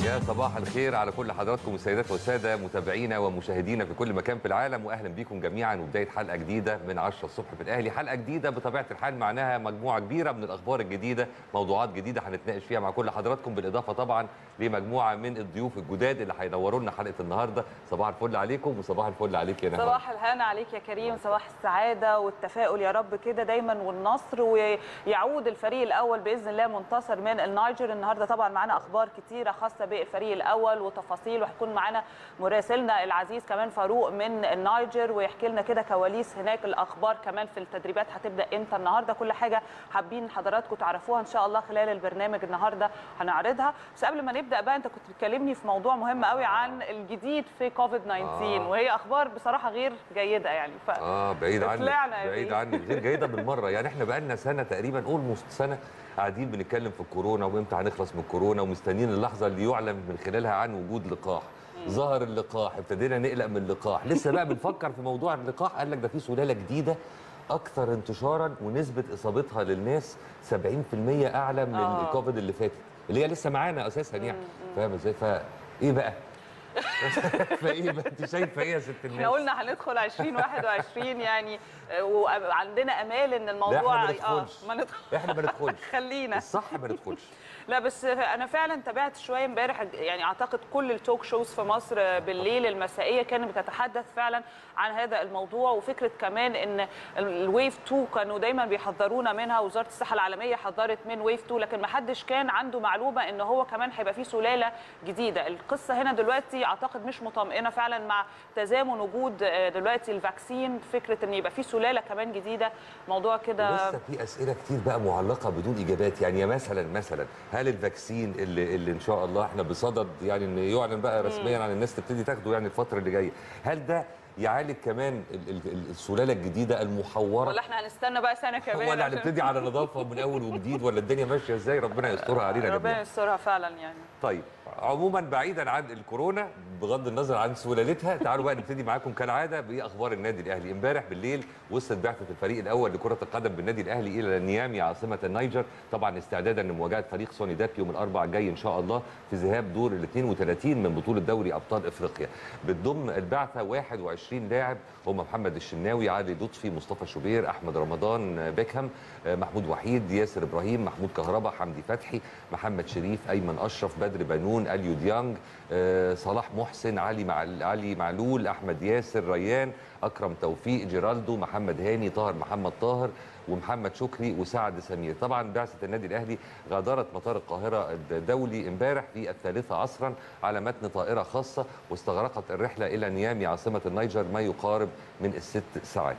يا صباح الخير على كل حضراتكم السيدات والساده متابعينا ومشاهدينا في كل مكان في العالم واهلا بكم جميعا وبدايه حلقه جديده من 10 الصبح في الاهلي حلقه جديده بطبيعه الحال معناها مجموعه كبيره من الاخبار الجديده موضوعات جديده هنتناقش فيها مع كل حضراتكم بالاضافه طبعا لمجموعه من الضيوف الجداد اللي هينوروا لنا حلقه النهارده صباح الفل عليكم وصباح الفل عليك يا نهى صباح الهنا عليك يا كريم صباح السعادة والتفاؤل يا رب كده دايما والنصر ويعود الفريق الأول بإذن الله منتصر من النيجر النهاردة طبعا معانا أخبار كتيرة خاصة بالفريق الأول وتفاصيل وهيكون معانا مراسلنا العزيز كمان فاروق من النيجر ويحكي لنا كده كواليس هناك الأخبار كمان في التدريبات هتبدأ إمتى النهاردة كل حاجة حابين حضراتكم تعرفوها إن شاء الله خلال البرنامج النهاردة هنعرضها بس قبل ما نبدأ بقى أنت كنت بتكلمني في موضوع مهم قوي عن الجديد في كوفيد 19 آه. وهي أخبار بصراحة غير جيدة يعني ف... اه بعيد عنك طلعنا يا بعيد بيه. عنك غير جيده بالمره يعني احنا بقالنا سنه تقريبا اولموست سنه قاعدين بنتكلم في الكورونا وامتى هنخلص من الكورونا ومستنيين اللحظه اللي يعلن من خلالها عن وجود لقاح ظهر اللقاح ابتدينا نقلق من اللقاح لسه بقى بنفكر في موضوع اللقاح قال لك ده في سلاله جديده اكثر انتشارا ونسبه اصابتها للناس 70% اعلى من آه. الكوفيد اللي فاتت اللي هي لسه معانا اساسا يعني فاهم ازاي فايه بقى فايه بقى انت شايفه ايه يا ست الناس احنا قلنا هندخل 2021 يعني آه، وعندنا امال ان الموضوع لا، إحنا ما ندخلش. ما ندخل احنا ما ندخلش خلينا الصح ما ندخلش لا بس انا فعلا تابعت شويه امبارح يعني اعتقد كل التوك شوز في مصر بالليل المسائيه كانت بتتحدث فعلا عن هذا الموضوع وفكره كمان ان الويف 2 كانوا دايما بيحذرونا منها وزاره الصحه العالميه حذرت من ويف 2 لكن ما حدش كان عنده معلومه ان هو كمان هيبقى فيه سلاله جديده القصه هنا دلوقتي اعتقد مش مطمئنه فعلا مع تزامن وجود آه، دلوقتي الفاكسين فكره ان يبقى فيه سلاله كمان جديده موضوع كده لسه في اسئله كتير بقى معلقه بدون اجابات يعني مثلا مثلا هل الفاكسين اللي, اللي ان شاء الله احنا بصدد يعني ان يعلن بقى رسميا عن الناس تبتدي تاخده يعني الفتره اللي جايه هل ده يعالج كمان ال- ال- ال- السلاله الجديده المحوره ولا احنا هنستنى بقى سنه كمان ولا عشان- هنبتدي على نظافه من اول وجديد ولا الدنيا ماشيه ازاي ربنا يسترها علينا ربنا جميعا يسترها فعلا يعني طيب عموما بعيدا عن الكورونا بغض النظر عن سلالتها تعالوا بقى نبتدي معاكم كالعاده باخبار النادي الاهلي امبارح بالليل وصلت بعثه الفريق الاول لكره القدم بالنادي الاهلي الى نيامي عاصمه النيجر طبعا استعدادا لمواجهه فريق سوني داب يوم الاربعاء الجاي ان شاء الله في ذهاب دور ال 32 من بطوله دوري ابطال افريقيا بتضم البعثه 21 لاعب هم محمد الشناوي علي لطفي مصطفى شوبير احمد رمضان بيكهام آه، محمود وحيد ياسر ابراهيم محمود كهربا حمدي فتحي محمد شريف ايمن اشرف بدر بنون اليو ديانج آه، صلاح محسن علي مع علي معلول احمد ياسر ريان اكرم توفيق جيرالدو محمد هاني طاهر محمد طاهر ومحمد شكري وسعد سمير طبعا بعثه النادي الاهلي غادرت مطار القاهره الدولي امبارح في الثالثه عصرا على متن طائره خاصه واستغرقت الرحله الى نيامي عاصمه النيجر ما يقارب من الست ساعات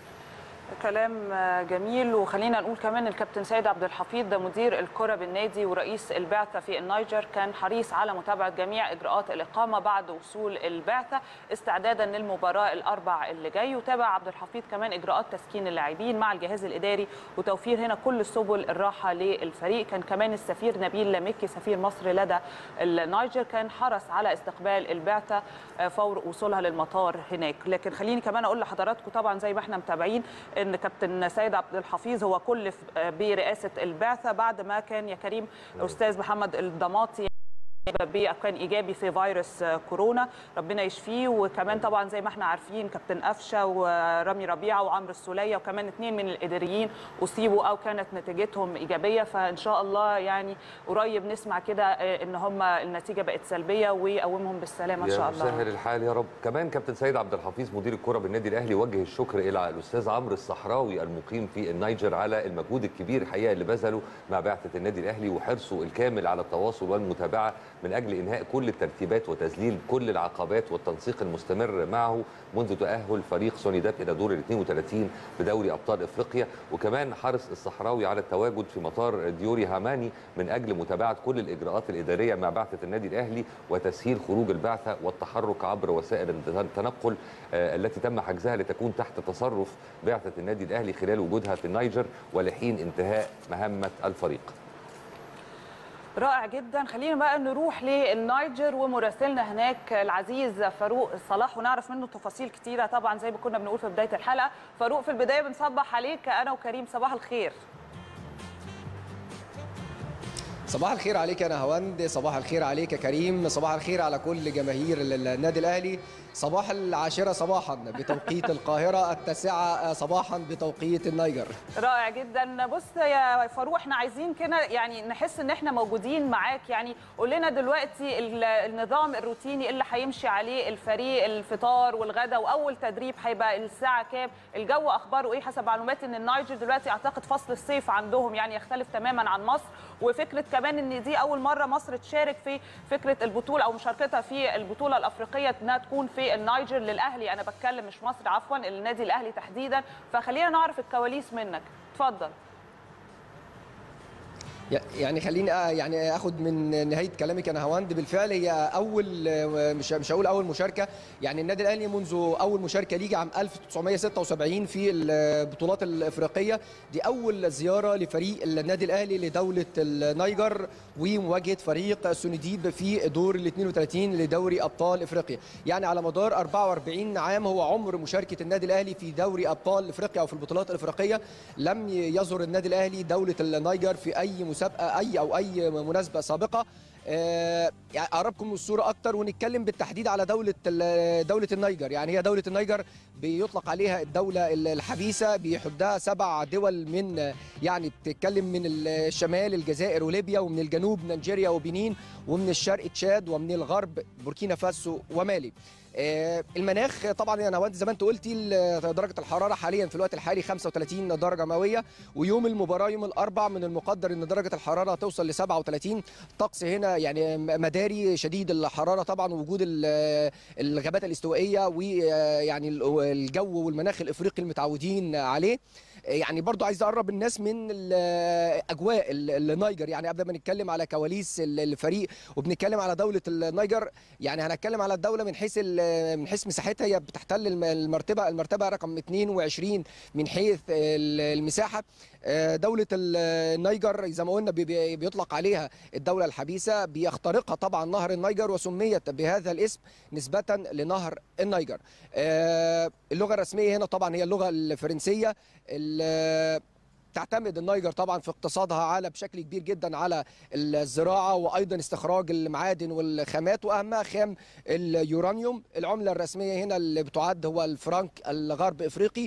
كلام آه، جميل وخلينا نقول كمان الكابتن سيد عبد الحفيظ ده مدير الكرة بالنادي ورئيس البعثة في النيجر كان حريص على متابعة جميع إجراءات الإقامة بعد وصول البعثة استعدادا للمباراة الأربع اللي جاي وتابع عبد الحفيظ كمان إجراءات تسكين اللاعبين مع الجهاز الإداري وتوفير هنا كل سبل الراحة للفريق كان كمان السفير نبيل لمكي سفير مصر لدى النيجر كان حرص على استقبال البعثة آه، فور وصولها للمطار هناك لكن خليني كمان أقول لحضراتكم طبعا زي ما احنا متابعين ان كابتن سيد عبد الحفيظ هو كلف آه، برئاسه البعثه بعد ما كان يا كريم الاستاذ محمد الضماطي بيه كان ايجابي في فيروس آه، كورونا ربنا يشفيه وكمان طبعا زي ما احنا عارفين كابتن قفشه ورامي ربيعه وعمرو السوليه وكمان اثنين من الاداريين اصيبوا او كانت نتيجتهم ايجابيه فان شاء الله يعني قريب نسمع كده آه، ان هم النتيجه بقت سلبيه ويقومهم بالسلامه ان يا شاء الله مسهل الحال يا رب كمان كابتن سيد عبد الحفيظ مدير الكره بالنادي الاهلي وجه الشكر الى الاستاذ عمرو الصحراوي المقيم في النيجر على المجهود الكبير الحقيقه اللي بذله مع بعثه النادي الاهلي وحرصه الكامل على التواصل والمتابعه من اجل انهاء كل الترتيبات وتذليل كل العقبات والتنسيق المستمر معه منذ تاهل فريق سوني داب الى دور ال 32 بدوري ابطال افريقيا وكمان حرص الصحراوي على التواجد في مطار ديوري هاماني من اجل متابعه كل الاجراءات الاداريه مع بعثه النادي الاهلي وتسهيل خروج البعثه والتحرك عبر وسائل التنقل آه، التي تم حجزها لتكون تحت تصرف بعثه النادي الاهلي خلال وجودها في النيجر ولحين انتهاء مهمه الفريق. رائع جدا خلينا بقى نروح للنيجر ومراسلنا هناك العزيز فاروق صلاح ونعرف منه تفاصيل كتيره طبعا زي ما كنا بنقول في بدايه الحلقه فاروق في البدايه بنصبح عليك انا وكريم صباح الخير صباح الخير عليك يا نهاوند صباح الخير عليك يا كريم صباح الخير على كل جماهير النادي الاهلي صباح العاشرة صباحا بتوقيت القاهرة التاسعة صباحا بتوقيت النيجر رائع جدا بص يا فاروق احنا عايزين كده يعني نحس ان احنا موجودين معاك يعني قول لنا دلوقتي ال- النظام الروتيني اللي هيمشي عليه الفريق الفطار والغدا واول تدريب هيبقى الساعه كام الجو اخباره ايه حسب معلوماتي ان النيجر دلوقتي اعتقد فصل الصيف عندهم يعني يختلف تماما عن مصر وفكره كمان ان دي اول مره مصر تشارك في فكره البطوله او مشاركتها في البطوله الافريقيه انها تكون في النيجر للاهلي انا بتكلم مش مصر عفوا النادي الاهلي تحديدا فخلينا نعرف الكواليس منك اتفضل يعني خليني آه يعني اخد من نهايه كلامك يا نهاوند بالفعل هي اول آه، مش مش هقول اول مشاركه يعني النادي الاهلي منذ اول مشاركه ليه عام 1976 في البطولات الافريقيه دي اول زياره لفريق النادي الاهلي لدوله النيجر ومواجهه فريق سونديب في دور ال 32 لدوري ابطال افريقيا يعني على مدار 44 عام هو عمر مشاركه النادي الاهلي في دوري ابطال افريقيا او في البطولات الافريقيه لم يزر النادي الاهلي دوله النيجر في اي مسابقه اي او اي مناسبه سابقه آه، يعني اقربكم من الصوره اكتر ونتكلم بالتحديد على دوله ال- دوله النيجر يعني هي دوله النيجر بيطلق عليها الدوله الحبيسه بيحدها سبع دول من يعني بتتكلم من الشمال الجزائر وليبيا ومن الجنوب نيجيريا وبنين ومن الشرق تشاد ومن الغرب بوركينا فاسو ومالي آه، المناخ طبعا يا نواد زي ما انت قلتي ال- درجه الحراره حاليا في الوقت الحالي 35 درجه مئويه ويوم المباراه يوم الاربع من المقدر ان درجه الحراره توصل ل 37 طقس هنا يعني مداري شديد الحراره طبعا ووجود ال- الغابات الاستوائيه ويعني الجو والمناخ الافريقي المتعودين عليه يعني برضو عايز اقرب الناس من ال- اجواء ال- النيجر يعني قبل ما نتكلم على كواليس ال- الفريق وبنتكلم على دوله النيجر يعني هنتكلم على الدوله من حيث ال- من حيث مساحتها هي بتحتل الم- المرتبه المرتبه رقم 22 من حيث ال- المساحه آه، دوله ال- النيجر زي ما قلنا بي- بي- بيطلق عليها الدوله الحبيسه بيخترقها طبعا نهر النيجر وسميت بهذا الاسم نسبه لنهر النيجر آه، اللغه الرسميه هنا طبعا هي اللغه الفرنسيه ال- تعتمد النيجر طبعا في اقتصادها على بشكل كبير جدا على الزراعه وايضا استخراج المعادن والخامات واهمها خام اليورانيوم العمله الرسميه هنا اللي بتعد هو الفرنك الغرب افريقي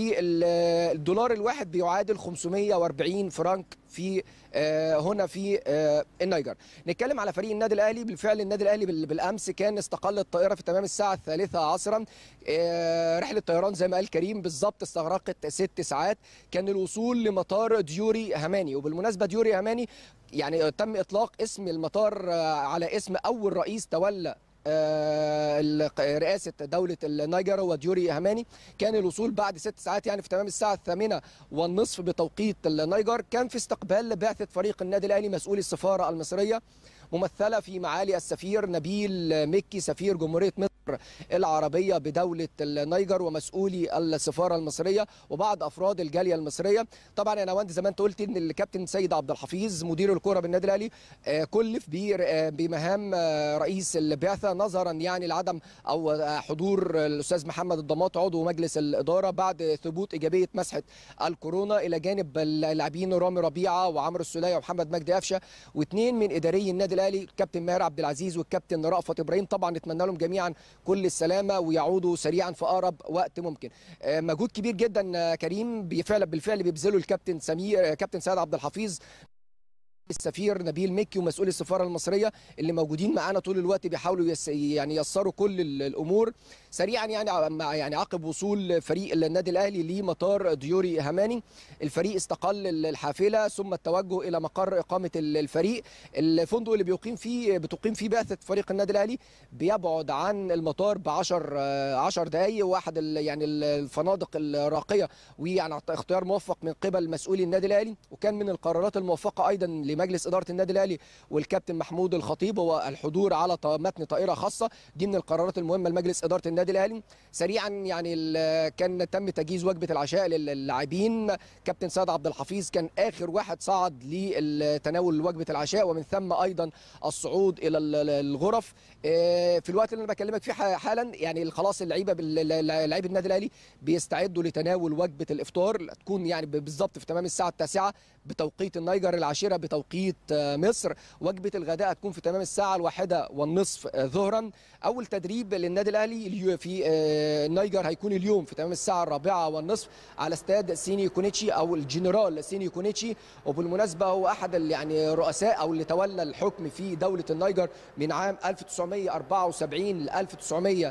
والدولار الواحد بيعادل 540 فرنك في آه، هنا في آه، النيجر نتكلم على فريق النادي الاهلي بالفعل النادي الاهلي بال- بالامس كان استقل الطائره في تمام الساعه الثالثة عصرا آه، رحله طيران زي ما قال كريم بالظبط استغرقت ست ساعات كان الوصول لمطار ديوري هماني وبالمناسبه ديوري هماني يعني تم اطلاق اسم المطار آه، على اسم اول رئيس تولى آه، الق- رئاسة دولة النيجر هو ديوري هماني كان الوصول بعد ست ساعات يعني في تمام الساعة الثامنة والنصف بتوقيت النيجر كان في استقبال بعثة فريق النادي الأهلي مسؤول السفارة المصرية ممثلة في معالي السفير نبيل مكي سفير جمهورية مصر العربية بدولة النيجر ومسؤولي السفارة المصرية وبعض أفراد الجالية المصرية طبعا يا نواند زي ما انت قلت ان الكابتن سيد عبد الحفيظ مدير الكرة بالنادي الأهلي آه، كلف بير- آه، بمهام آه، رئيس البعثة نظرا يعني لعدم أو آه، حضور الأستاذ محمد الضماط عضو مجلس الإدارة بعد ثبوت إيجابية مسحة الكورونا إلى جانب اللاعبين رامي ربيعة وعمرو السولية ومحمد مجدي قفشة واثنين من إداري النادي الأهلي الكابتن ماهر عبد العزيز والكابتن رأفت إبراهيم طبعا نتمنى لهم جميعا كل السلامة ويعودوا سريعا في أقرب وقت ممكن آه، مجهود كبير جدا آه، كريم بالفعل بالفعل بيبذله الكابتن سمير آه، كابتن سيد عبد الحفيظ السفير نبيل مكي ومسؤول السفاره المصريه اللي موجودين معانا طول الوقت بيحاولوا يس يعني ييسروا كل ال- الامور سريعا يعني ع- مع يعني عقب وصول فريق النادي الاهلي لمطار ديوري هماني الفريق استقل ال- الحافله ثم التوجه الى مقر اقامه ال- الفريق الفندق اللي بيقيم فيه بتقيم فيه بعثه فريق النادي الاهلي بيبعد عن المطار ب 10 10 دقائق واحد ال- يعني ال- الفنادق الراقيه ويعني اختيار موفق من قبل مسؤولي النادي الاهلي وكان من القرارات الموفقه ايضا لمجلس اداره النادي الاهلي والكابتن محمود الخطيب هو الحضور على ط- متن طائره خاصه دي من القرارات المهمه لمجلس اداره النادي الاهلي سريعا يعني ال- كان تم تجهيز وجبه العشاء للاعبين كابتن سيد عبد الحفيظ كان اخر واحد صعد لتناول وجبه العشاء ومن ثم ايضا الصعود الى ال- ال- الغرف آه، في الوقت اللي انا بكلمك فيه ح- حالا يعني خلاص اللعيبه بال- لعيبه النادي الاهلي بيستعدوا لتناول وجبه الافطار تكون يعني بالظبط في تمام الساعه التاسعه بتوقيت النيجر العاشرة بتوقيت مصر وجبة الغداء هتكون في تمام الساعة الواحدة والنصف ظهرا أول تدريب للنادي الأهلي في النيجر هيكون اليوم في تمام الساعة الرابعة والنصف على استاد سيني كونيتشي أو الجنرال سيني كونيتشي وبالمناسبة هو أحد يعني الرؤساء أو اللي تولى الحكم في دولة النيجر من عام 1974 ل 1900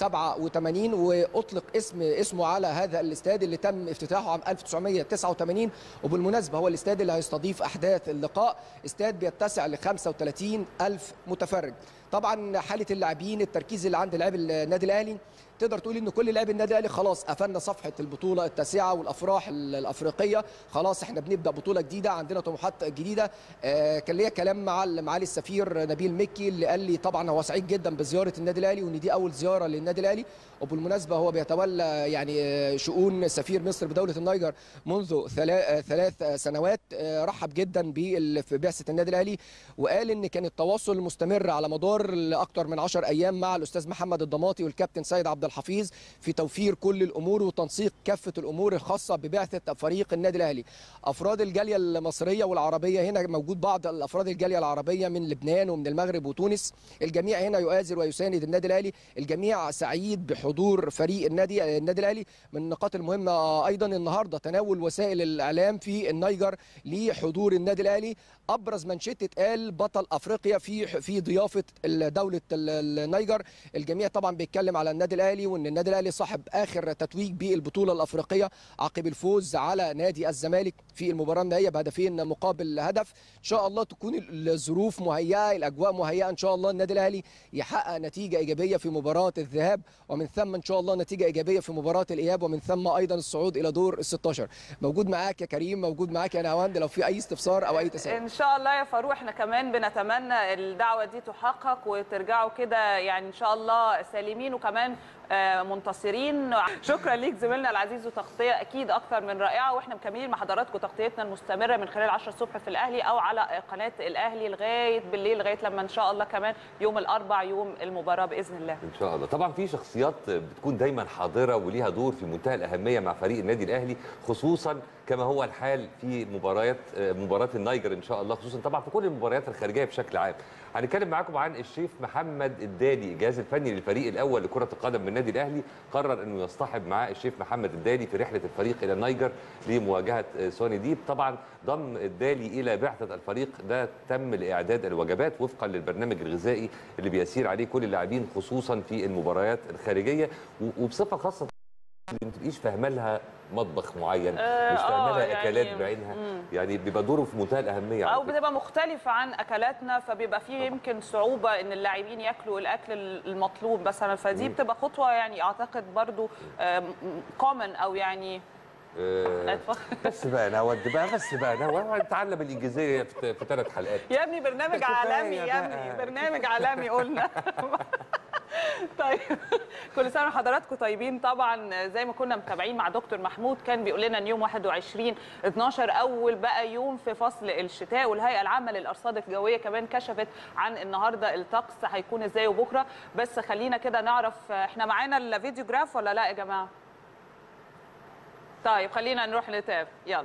87 واطلق اسم اسمه على هذا الاستاد اللي تم افتتاحه عام 1989 وبالمناسبه هو الاستاد اللي هيستضيف احداث اللقاء استاد بيتسع ل 35 الف متفرج طبعا حاله اللاعبين التركيز اللي عند لاعب النادي الاهلي تقدر تقول ان كل لاعبي النادي الاهلي خلاص قفلنا صفحه البطوله التاسعه والافراح الافريقيه خلاص احنا بنبدا بطوله جديده عندنا طموحات جديده آه كان ليا كلام مع معالي السفير نبيل مكي اللي قال لي طبعا هو سعيد جدا بزياره النادي الاهلي وان دي اول زياره للنادي الاهلي وبالمناسبه هو بيتولى يعني شؤون سفير مصر بدوله النيجر منذ ثلاث سنوات رحب جدا ببعثه النادي الاهلي وقال ان كان التواصل مستمر على مدار اكثر من 10 ايام مع الاستاذ محمد الضماطي والكابتن سيد عبد الحفيظ في توفير كل الامور وتنسيق كافه الامور الخاصه ببعثه فريق النادي الاهلي افراد الجاليه المصريه والعربيه هنا موجود بعض الافراد الجاليه العربيه من لبنان ومن المغرب وتونس الجميع هنا يؤازر ويساند النادي الاهلي الجميع سعيد بحضور فريق النادي النادي الاهلي من النقاط المهمه ايضا النهارده تناول وسائل الاعلام في النيجر لحضور النادي الاهلي ابرز منشطه قال بطل افريقيا في في ضيافه دوله النيجر الجميع طبعا بيتكلم على النادي الاهلي وان النادي الاهلي صاحب اخر تتويج بالبطوله الافريقيه عقب الفوز على نادي الزمالك في المباراه النهائيه بهدفين مقابل هدف ان شاء الله تكون الظروف مهيئه الاجواء مهيئه ان شاء الله النادي الاهلي يحقق نتيجه ايجابيه في مباراه الذهاب ومن ثم ان شاء الله نتيجه ايجابيه في مباراه الاياب ومن ثم ايضا الصعود الى دور ال 16 موجود معاك يا كريم موجود معاك يا نهاوند لو في اي استفسار او اي تساؤل ان شاء الله يا فاروق احنا كمان بنتمنى الدعوه دي تحقق وترجعوا كده يعني ان شاء الله سالمين وكمان منتصرين شكرا ليك زميلنا العزيز وتغطيه اكيد اكثر من رائعه واحنا مكملين مع حضراتكم تغطيتنا المستمره من خلال 10 الصبح في الاهلي او على قناه الاهلي لغايه بالليل لغايه لما ان شاء الله كمان يوم الاربع يوم المباراه باذن الله ان شاء الله طبعا في شخصيات بتكون دايما حاضره وليها دور في منتهى الاهميه مع فريق النادي الاهلي خصوصا كما هو الحال في مباريات مباراه النيجر ان شاء الله خصوصا طبعا في كل المباريات الخارجيه بشكل عام هنتكلم معاكم عن الشيف محمد الدالي الجهاز الفني للفريق الاول لكره القدم بالنادي الاهلي قرر انه يصطحب معاه الشيف محمد الدالي في رحله الفريق الى النيجر لمواجهه سوني ديب طبعا ضم الدالي الى بعثه الفريق ده تم لاعداد الوجبات وفقا للبرنامج الغذائي اللي بيسير عليه كل اللاعبين خصوصا في المباريات الخارجيه وبصفه خاصه ما تبقيش فاهمه لها مطبخ معين آه مش فاهمه لها يعني اكلات بعينها مم. يعني بيبقى دوره في منتهى الاهميه على او فكرة. بتبقى مختلفه عن اكلاتنا فبيبقى فيه يمكن صعوبه ان اللاعبين ياكلوا الاكل المطلوب مثلا فدي مم. بتبقى خطوه يعني اعتقد برضو كومن او يعني آه، بس بقى نود بقى بس بقى نود نتعلم الانجليزيه في في ثلاث حلقات يا ابني برنامج كفاية عالمي يا بقى. ابني برنامج عالمي قلنا طيب كل سنه وحضراتكم طيبين طبعا زي ما كنا متابعين مع دكتور محمود كان بيقول لنا ان يوم 21 12 اول بقى يوم في فصل الشتاء والهيئه العامه للارصاد الجويه كمان كشفت عن النهارده الطقس هيكون ازاي وبكره بس خلينا كده نعرف احنا معانا الفيديو جراف ولا لا يا جماعه طيب خلينا نروح نتابع يلا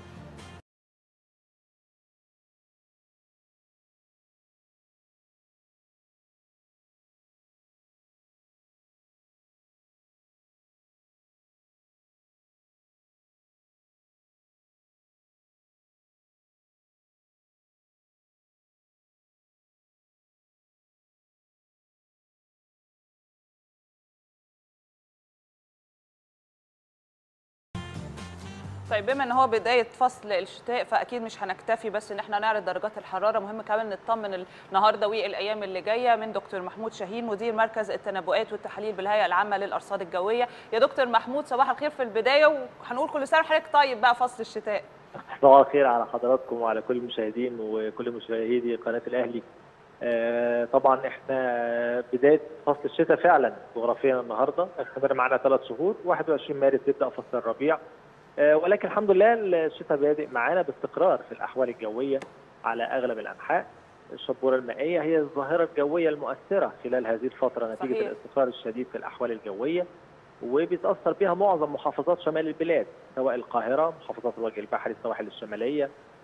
طيب بما ان هو بدايه فصل الشتاء فاكيد مش هنكتفي بس ان احنا نعرض درجات الحراره مهم كمان نطمن النهارده والايام اللي جايه من دكتور محمود شاهين مدير مركز التنبؤات والتحاليل بالهيئه العامه للارصاد الجويه يا دكتور محمود صباح الخير في البدايه وهنقول كل سنه وحضرتك طيب بقى فصل الشتاء صباح الخير على حضراتكم وعلى كل المشاهدين وكل مشاهدي قناه الاهلي آه، طبعا احنا بدايه فصل الشتاء فعلا جغرافيا النهارده استمر معنا ثلاث شهور 21 مارس يبدا فصل الربيع آه، ولكن الحمد لله الشتاء بادئ معانا باستقرار في الاحوال الجويه على اغلب الانحاء الشبوره المائيه هي الظاهره الجويه المؤثره خلال هذه الفتره نتيجه صحيح. الاستقرار الشديد في الاحوال الجويه وبيتاثر بها معظم محافظات شمال البلاد سواء القاهره محافظات الوجه البحري السواحل الشماليه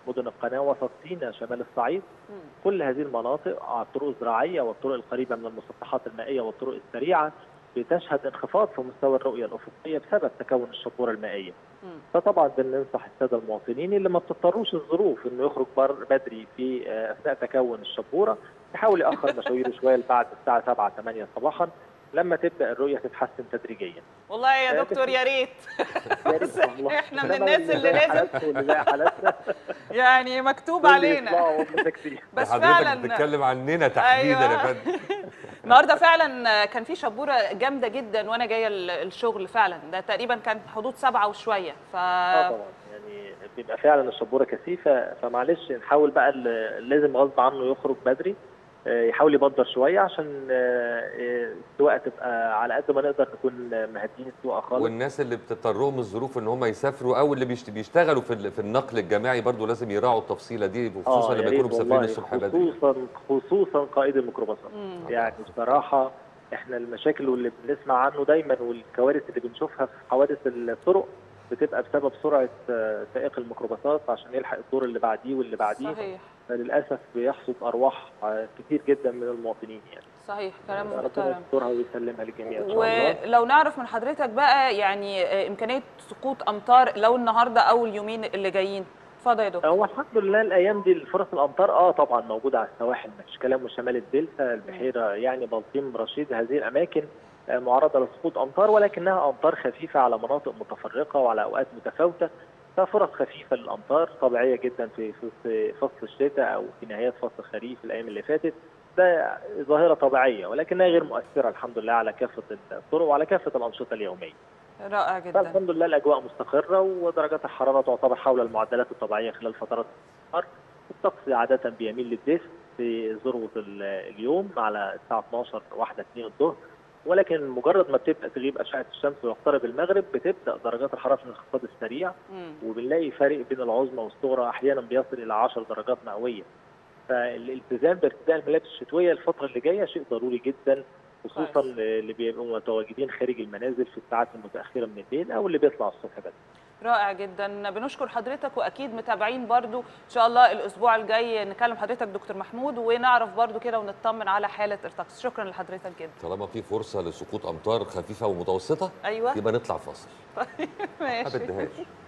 مدن القناه وسط سيناء شمال الصعيد مم. كل هذه المناطق على الطرق الزراعيه والطرق القريبه من المسطحات المائيه والطرق السريعه بتشهد انخفاض في مستوى الرؤيه الافقيه بسبب تكون الشبوره المائيه. مم. فطبعا بننصح الساده المواطنين اللي ما بتضطروش الظروف انه يخرج بر بدري في آه، اثناء تكون الشبوره يحاول ياخر مشاويره شويه بعد الساعه 7 8 صباحا لما تبدا الرؤيه تتحسن تدريجيا. والله يا آه، دكتور يا ريت يا ريت بس والله. إحنا من إنما الناس اللي زي لازم- حالاتكم واللي زي حالاتنا يعني مكتوب دول علينا يطلعوا هم ساكتين. بس حضرتك فعلا بتتكلم عننا تحديدا أيوة. يا فندم النهارده فعلا كان في شبوره جامده جدا وانا جايه ال- الشغل فعلا ده تقريبا كان حدود سبعه وشويه ف اه طبعا يعني بيبقى فعلا الشبوره كثيفه فمعلش نحاول بقى اللي لازم غصب عنه يخرج بدري آه، يحاول يبدر شويه عشان آه، آه، السواقه تبقى على قد ما نقدر نكون مهدين السواقه خالص والناس اللي بتضطرهم الظروف ان هم يسافروا او اللي بيشت- بيشتغلوا في ال- في النقل الجماعي برضو لازم يراعوا التفصيله دي خصوصا يا لما ريت يكونوا مسافرين والله، الصبح بدري خصوصا خصوصا قائد الميكروباصات مم. يعني بصراحه احنا المشاكل واللي بنسمع عنه دايما والكوارث اللي بنشوفها في حوادث الطرق بتبقى بسبب سرعه آه، سائق الميكروباصات عشان يلحق الدور اللي بعديه واللي بعديه صحيح فللاسف بيحصد ارواح آه، كتير جدا من المواطنين يعني صحيح كلام ربنا محترم يسترها ويسلمها للجميع ان شاء الله ولو نعرف من حضرتك بقى يعني آه، امكانيه سقوط امطار لو النهارده او اليومين اللي جايين اتفضل يا دكتور هو الحمد لله الايام دي فرص الامطار اه طبعا موجوده على السواحل مفيش كلام وشمال الدلتا البحيره يعني بلطيم رشيد هذه الاماكن آه، معرضه لسقوط امطار ولكنها امطار خفيفه على مناطق متفرقه وعلى اوقات متفاوته ففرص خفيفه للامطار طبيعيه جدا في في- في فصل الشتاء او في نهايات فصل الخريف الايام اللي فاتت ده ظاهره طبيعيه ولكنها غير مؤثره الحمد لله على كافه الطرق وعلى كافه الانشطه اليوميه رائع جدا فالحمد لله الاجواء مستقره ودرجات الحراره تعتبر حول المعدلات الطبيعيه خلال فترات النهار الطقس عاده بيميل للدفء في ذروه ال- اليوم على الساعه 12 1 2 الظهر ولكن مجرد ما بتبدا تغيب اشعه الشمس ويقترب المغرب بتبدا درجات الحراره في الانخفاض السريع مم. وبنلاقي فرق بين العظمى والصغرى احيانا بيصل الى 10 درجات مئويه فالالتزام بارتداء الملابس الشتويه الفتره اللي جايه شيء ضروري جدا خصوصا كويس. اللي بيبقوا متواجدين خارج المنازل في الساعات المتاخره من الليل او اللي بيطلع الصبح بدري رائع جدا بنشكر حضرتك واكيد متابعين برضو ان شاء الله الاسبوع الجاي نكلم حضرتك دكتور محمود ونعرف برضو كده ونطمن على حاله الطقس شكرا لحضرتك جدا طالما في فرصه لسقوط امطار خفيفه ومتوسطه ايوه يبقى نطلع فاصل ما ماشي بدهاش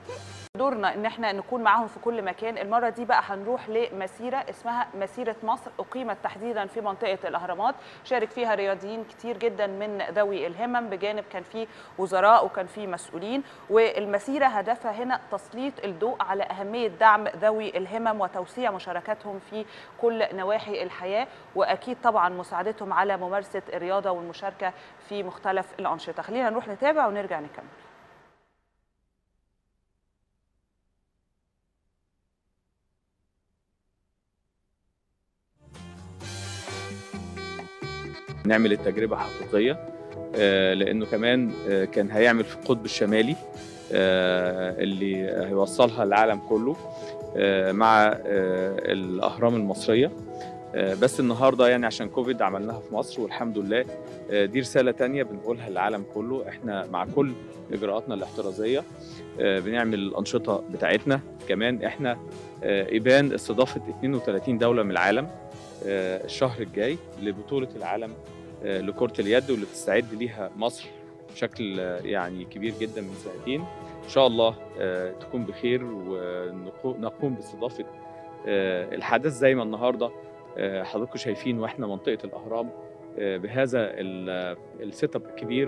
دورنا ان احنا نكون معاهم في كل مكان المره دي بقى هنروح لمسيره اسمها مسيره مصر اقيمت تحديدا في منطقه الاهرامات شارك فيها رياضيين كتير جدا من ذوي الهمم بجانب كان في وزراء وكان في مسؤولين والمسيره هدفها هنا تسليط الضوء على اهميه دعم ذوي الهمم وتوسيع مشاركتهم في كل نواحي الحياه واكيد طبعا مساعدتهم على ممارسه الرياضه والمشاركه في مختلف الانشطه خلينا نروح نتابع ونرجع نكمل نعمل التجربة حقيقية آه، لأنه كمان آه، كان هيعمل في القطب الشمالي آه، اللي هيوصلها العالم كله آه، مع آه، الأهرام المصرية آه، بس النهاردة يعني عشان كوفيد عملناها في مصر والحمد لله آه، دي رسالة تانية بنقولها للعالم كله احنا مع كل إجراءاتنا الاحترازية آه، بنعمل الأنشطة بتاعتنا كمان احنا آه، إبان استضافة 32 دولة من العالم آه، الشهر الجاي لبطولة العالم آه، لكرة اليد واللي بتستعد ليها مصر بشكل آه، يعني كبير جدا من سنتين إن شاء الله آه، تكون بخير ونقوم باستضافة آه، الحدث زي ما النهاردة آه، حضراتكم شايفين واحنا منطقة الأهرام آه، بهذا ال- السيت اب الكبير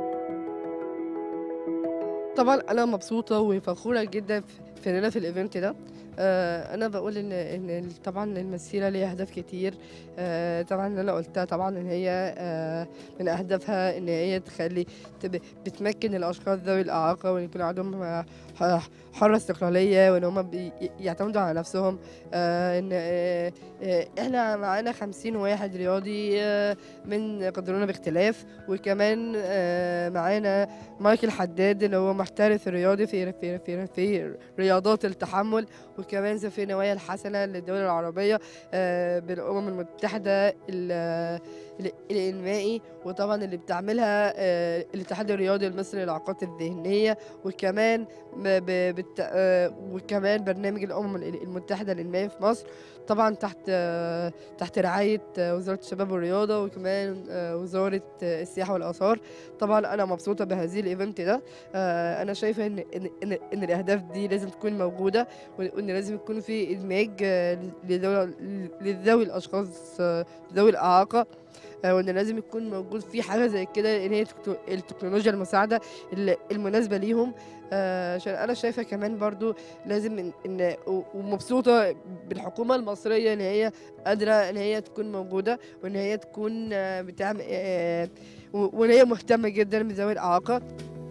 طبعا انا مبسوطه وفخوره جدا في- في اننا في الايفنت ده آه، انا بقول ان ان ال- طبعا المسيره ليها اهداف كتير آه، طبعا اللي انا قلتها طبعا ان هي آه، من اهدافها ان هي تخلي تب- بتمكن الاشخاص ذوي الاعاقه وان يكون عندهم آه، ح- حرة استقلالية وان هم بي- يعتمدوا على نفسهم آه، ان آه، آه، احنا معانا خمسين واحد رياضي آه، من قدرونا باختلاف وكمان آه، معانا مايكل حداد اللي هو محترف رياضي في في في, في رياضات التحمل وكمان زي في نوايا الحسنة للدول العربية آه، بالأمم المتحدة ال- ال- الإنمائي وطبعا اللي بتعملها آه، الاتحاد الرياضي المصري للإعاقات الذهنية وكمان ب- ب- بت- آه، وكمان برنامج الأمم المتحدة للإنمائي في مصر طبعا تحت آه، تحت رعاية آه، وزارة الشباب والرياضة وكمان آه، وزارة آه، السياحة والآثار طبعا أنا مبسوطة بهذه الإيفنت ده آه، أنا شايفة إن إن إن, إن الأهداف دي لازم تكون موجودة وإن لازم يكون في إدماج آه، لذوي لذوي الأشخاص آه، ذوي الإعاقة آه، وإن لازم يكون موجود في حاجة زي كده إن هي تكتو- التكنولوجيا المساعدة ال- المناسبة ليهم آه، عشان أنا شايفة كمان برضو لازم إن, إن و- ومبسوطة بالحكومة المصرية إن هي قادرة إن هي تكون موجودة وإن هي تكون آه، بتعمل آه، و- وإن هي مهتمة جدا بذوي الإعاقة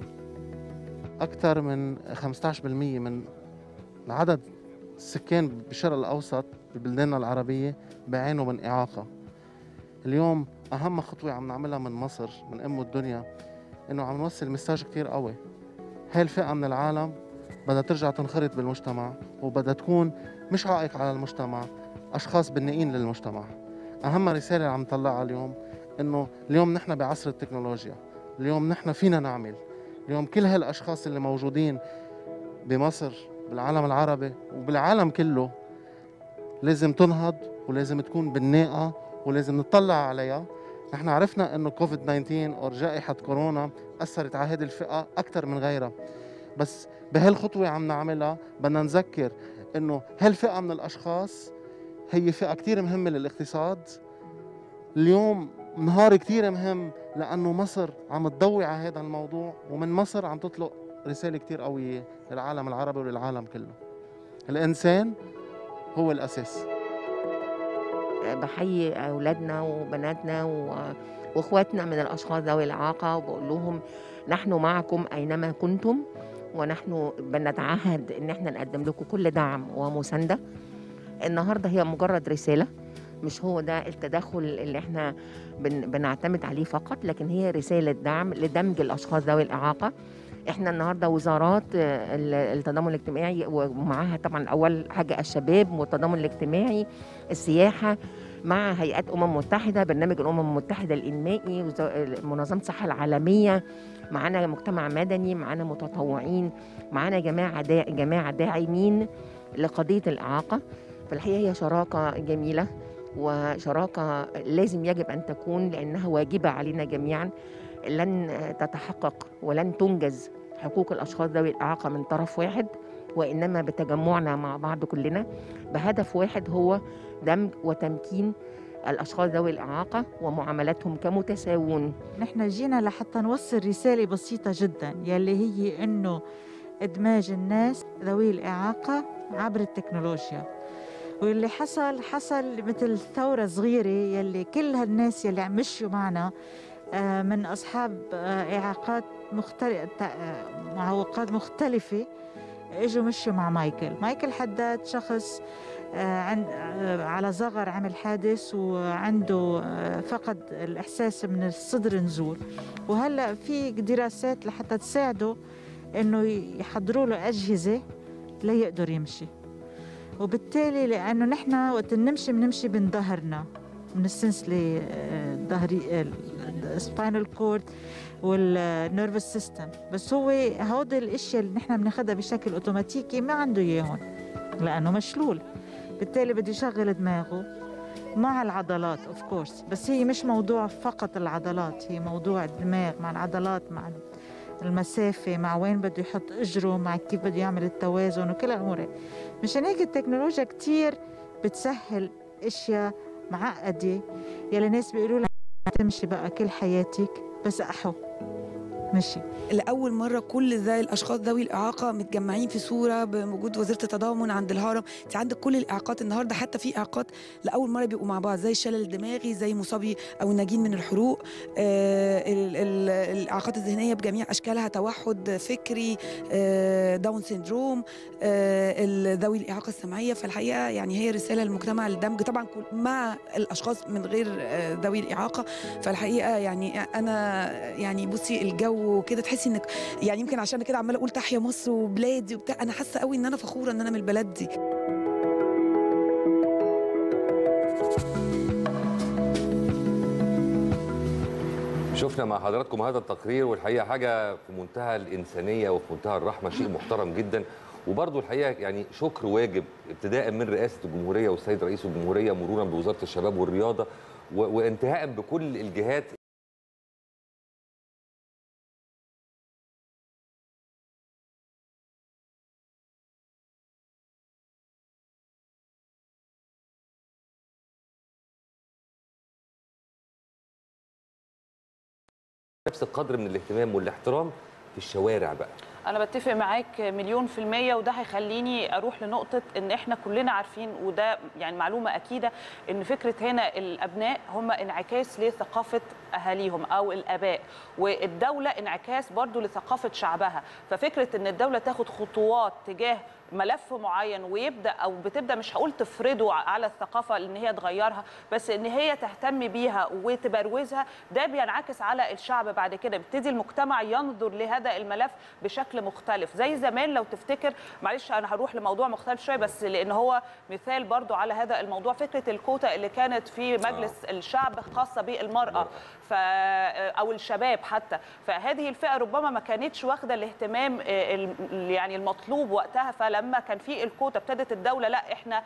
أكثر من 15% من عدد السكان بالشرق الأوسط ببلداننا العربية بيعانوا من إعاقة اليوم أهم خطوة عم نعملها من مصر من أم الدنيا إنه عم نوصل مساج كتير قوي هاي الفئة من العالم بدها ترجع تنخرط بالمجتمع وبدها تكون مش عائق على المجتمع أشخاص بنائين للمجتمع أهم رسالة عم نطلعها اليوم إنه اليوم نحن بعصر التكنولوجيا اليوم نحن فينا نعمل اليوم كل هالاشخاص اللي موجودين بمصر بالعالم العربي وبالعالم كله لازم تنهض ولازم تكون بناءة ولازم نطلع عليها نحن عرفنا انه كوفيد 19 او جائحة كورونا اثرت على هذه الفئة اكثر من غيرها بس بهالخطوة عم نعملها بدنا نذكر انه هالفئة من الاشخاص هي فئة كتير مهمة للاقتصاد اليوم نهار كتير مهم لأنه مصر عم تضوي على هذا الموضوع ومن مصر عم تطلق رسالة كتير قوية للعالم العربي وللعالم كله الإنسان هو الأساس بحيي اولادنا وبناتنا و- واخواتنا من الاشخاص ذوي الاعاقه وبقول لهم نحن معكم اينما كنتم ونحن بنتعهد ان احنا نقدم لكم كل دعم ومسانده النهارده هي مجرد رساله مش هو ده التدخل اللي احنا بن بنعتمد عليه فقط لكن هي رساله دعم لدمج الاشخاص ذوي الاعاقه احنا النهارده وزارات آه، ال- التضامن الاجتماعي ومعاها طبعا اول حاجه الشباب والتضامن الاجتماعي السياحه مع هيئات امم متحده برنامج الامم المتحده الانمائي وز- منظمه الصحه العالميه معانا مجتمع مدني معانا متطوعين معانا جماعه دا جماعه داعمين لقضيه الاعاقه فالحقيقه هي شراكه جميله وشراكه لازم يجب ان تكون لانها واجبه علينا جميعا لن تتحقق ولن تنجز حقوق الاشخاص ذوي الاعاقه من طرف واحد وانما بتجمعنا مع بعض كلنا بهدف واحد هو دمج وتمكين الاشخاص ذوي الاعاقه ومعاملتهم كمتساوون نحن جينا لحتى نوصل رسالة بسيطة جدا يلي هي إنه إدماج الناس ذوي الإعاقة عبر التكنولوجيا واللي حصل حصل مثل ثورة صغيرة يلي كل هالناس يلي عم مشوا معنا آه، من أصحاب آه، إعاقات مختلفة معوقات مختلفة اجوا مشوا مع مايكل مايكل حداد شخص آه، عند آه، على صغر عمل حادث وعنده آه، فقد الإحساس من الصدر نزول وهلأ في دراسات لحتى تساعده إنه يحضروا له أجهزة ليقدر يمشي وبالتالي لأنه نحن وقت نمشي بنمشي من ظهرنا من السنسلة آه، ظهري السباينال كورد والنيرفس سيستم بس هو هودي الاشياء اللي نحن بناخذها بشكل اوتوماتيكي ما عنده اياهم لانه مشلول بالتالي بده يشغل دماغه مع العضلات اوف كورس بس هي مش موضوع فقط العضلات هي موضوع الدماغ مع العضلات مع المسافة مع وين بده يحط اجره مع كيف بده يعمل التوازن وكل الامور هي. مشان هيك التكنولوجيا كتير بتسهل اشياء معقدة يلي ناس بيقولوا لها تمشي بقى كل حياتك بس احو مشي لأول مرة كل ذوي الأشخاص ذوي الإعاقة متجمعين في صورة بوجود وزيرة التضامن عند الهرم أنت عندك كل الإعاقات النهاردة حتى في إعاقات لأول مرة بيبقوا مع بعض زي الشلل الدماغي زي مصابي أو الناجين من الحروق آه ال- ال- الإعاقات الذهنية بجميع أشكالها توحد فكري آه داون سيندروم آه ال- ذوي الإعاقة السمعية فالحقيقة يعني هي رسالة للمجتمع للدمج طبعا كل- مع الأشخاص من غير آه ذوي الإعاقة فالحقيقة يعني أنا يعني بصي الجو وكده تحسي انك يعني يمكن عشان كده عماله اقول تحيا مصر وبلادي وبتاع انا حاسه قوي ان انا فخوره ان انا من البلد دي شفنا مع حضراتكم هذا التقرير والحقيقه حاجه في منتهى الانسانيه وفي منتهى الرحمه شيء محترم جدا وبرضه الحقيقه يعني شكر واجب ابتداء من رئاسه الجمهوريه والسيد رئيس الجمهوريه مرورا بوزاره الشباب والرياضه و- وانتهاء بكل الجهات نفس القدر من الاهتمام والاحترام في الشوارع بقى انا بتفق معاك مليون في المية وده هيخليني اروح لنقطة ان احنا كلنا عارفين وده يعني معلومة اكيدة ان فكرة هنا الابناء هم انعكاس لثقافة اهاليهم او الاباء والدولة انعكاس برضو لثقافة شعبها ففكرة ان الدولة تاخد خطوات تجاه ملف معين ويبدا او بتبدا مش هقول تفرضه على الثقافه ان هي تغيرها بس ان هي تهتم بيها وتبروزها ده بينعكس على الشعب بعد كده بيبتدي المجتمع ينظر لهذا الملف بشكل مختلف زي زمان لو تفتكر معلش انا هروح لموضوع مختلف شويه بس لان هو مثال برضو على هذا الموضوع فكره الكوتا اللي كانت في مجلس الشعب خاصه بالمراه ف او الشباب حتى فهذه الفئه ربما ما كانتش واخده الاهتمام آه، ال- يعني المطلوب وقتها فلما كان في الكوتا ابتدت الدوله لا احنا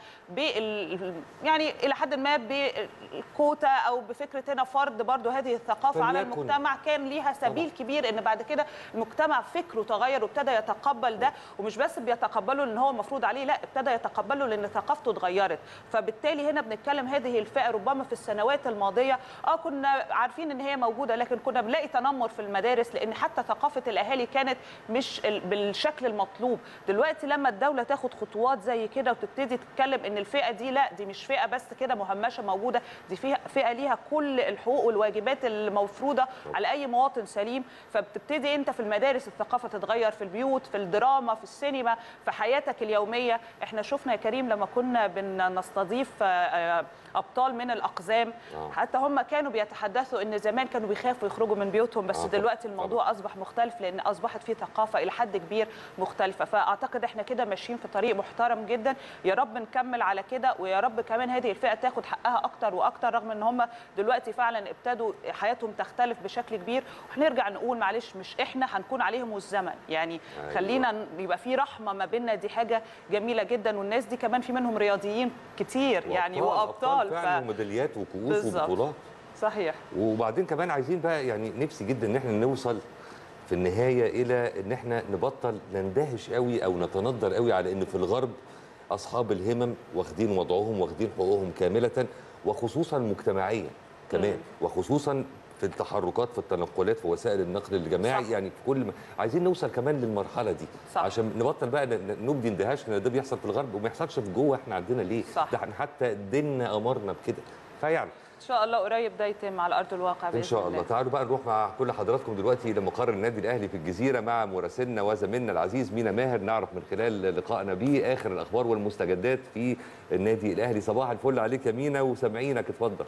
بال يعني الى حد ما بالكوتا او بفكره هنا فرض برضو هذه الثقافه على فليكن. المجتمع كان ليها سبيل كبير ان بعد كده المجتمع فكره تغير وابتدى يتقبل ده ومش بس بيتقبله ان هو مفروض عليه لا ابتدى يتقبله لان ثقافته اتغيرت فبالتالي هنا بنتكلم هذه الفئه ربما في السنوات الماضيه اه كنا عارفين ان هي موجوده لكن كنا بنلاقي تنمر في المدارس لان حتى ثقافه الاهالي كانت مش ال- بالشكل المطلوب دلوقتي لما الدوله تاخد خطوات زي كده وتبتدي تتكلم ان الفئه دي لا دي مش فئه بس كده مهمشه موجوده دي فيها فئه ليها كل الحقوق والواجبات المفروضه على اي مواطن سليم فبتبتدي انت في المدارس الثقافه تتغير في البيوت في الدراما في السينما في حياتك اليوميه احنا شفنا يا كريم لما كنا بنستضيف آه، آه، ابطال من الاقزام آه. حتى هم كانوا بيتحدثوا ان زمان كانوا بيخافوا يخرجوا من بيوتهم بس آه، طبعاً، دلوقتي الموضوع اصبح مختلف لان اصبحت في ثقافه الى حد كبير مختلفه فاعتقد احنا كده ماشيين في طريق محترم جدا يا رب نكمل على كده ويا رب كمان هذه الفئه تاخد حقها اكتر واكتر رغم ان هم دلوقتي فعلا ابتدوا حياتهم تختلف بشكل كبير وهنرجع نقول معلش مش احنا هنكون عليهم والزمن يعني أيوة. خلينا ن- يبقى في رحمه ما بيننا دي حاجه جميله جدا والناس دي كمان في منهم رياضيين كتير يعني وابطال فعلا ف... وميداليات وكؤوس بالظبط. وبطولات صحيح وبعدين كمان عايزين بقى يعني نفسي جدا ان احنا نوصل في النهايه الى ان احنا نبطل نندهش قوي او نتندر قوي على ان في الغرب اصحاب الهمم واخدين وضعهم واخدين حقوقهم كامله وخصوصا مجتمعيا كمان وخصوصا في التحركات في التنقلات في وسائل النقل الجماعي صح. يعني في كل ما عايزين نوصل كمان للمرحله دي صح. عشان نبطل بقى ن- ن- نبدي اندهاش ان ده بيحصل في الغرب وما يحصلش في جوه احنا عندنا ليه صح. ده احنا حتى ديننا امرنا بكده فيعني ان شاء الله قريب ده يتم على ارض الواقع باذن ان شاء الله تعالوا بقى نروح مع كل حضراتكم دلوقتي لمقر النادي الاهلي في الجزيره مع مراسلنا وزميلنا العزيز مينا ماهر نعرف من خلال لقائنا بيه اخر الاخبار والمستجدات في النادي الاهلي صباح الفل عليك يا مينا وسامعينك اتفضل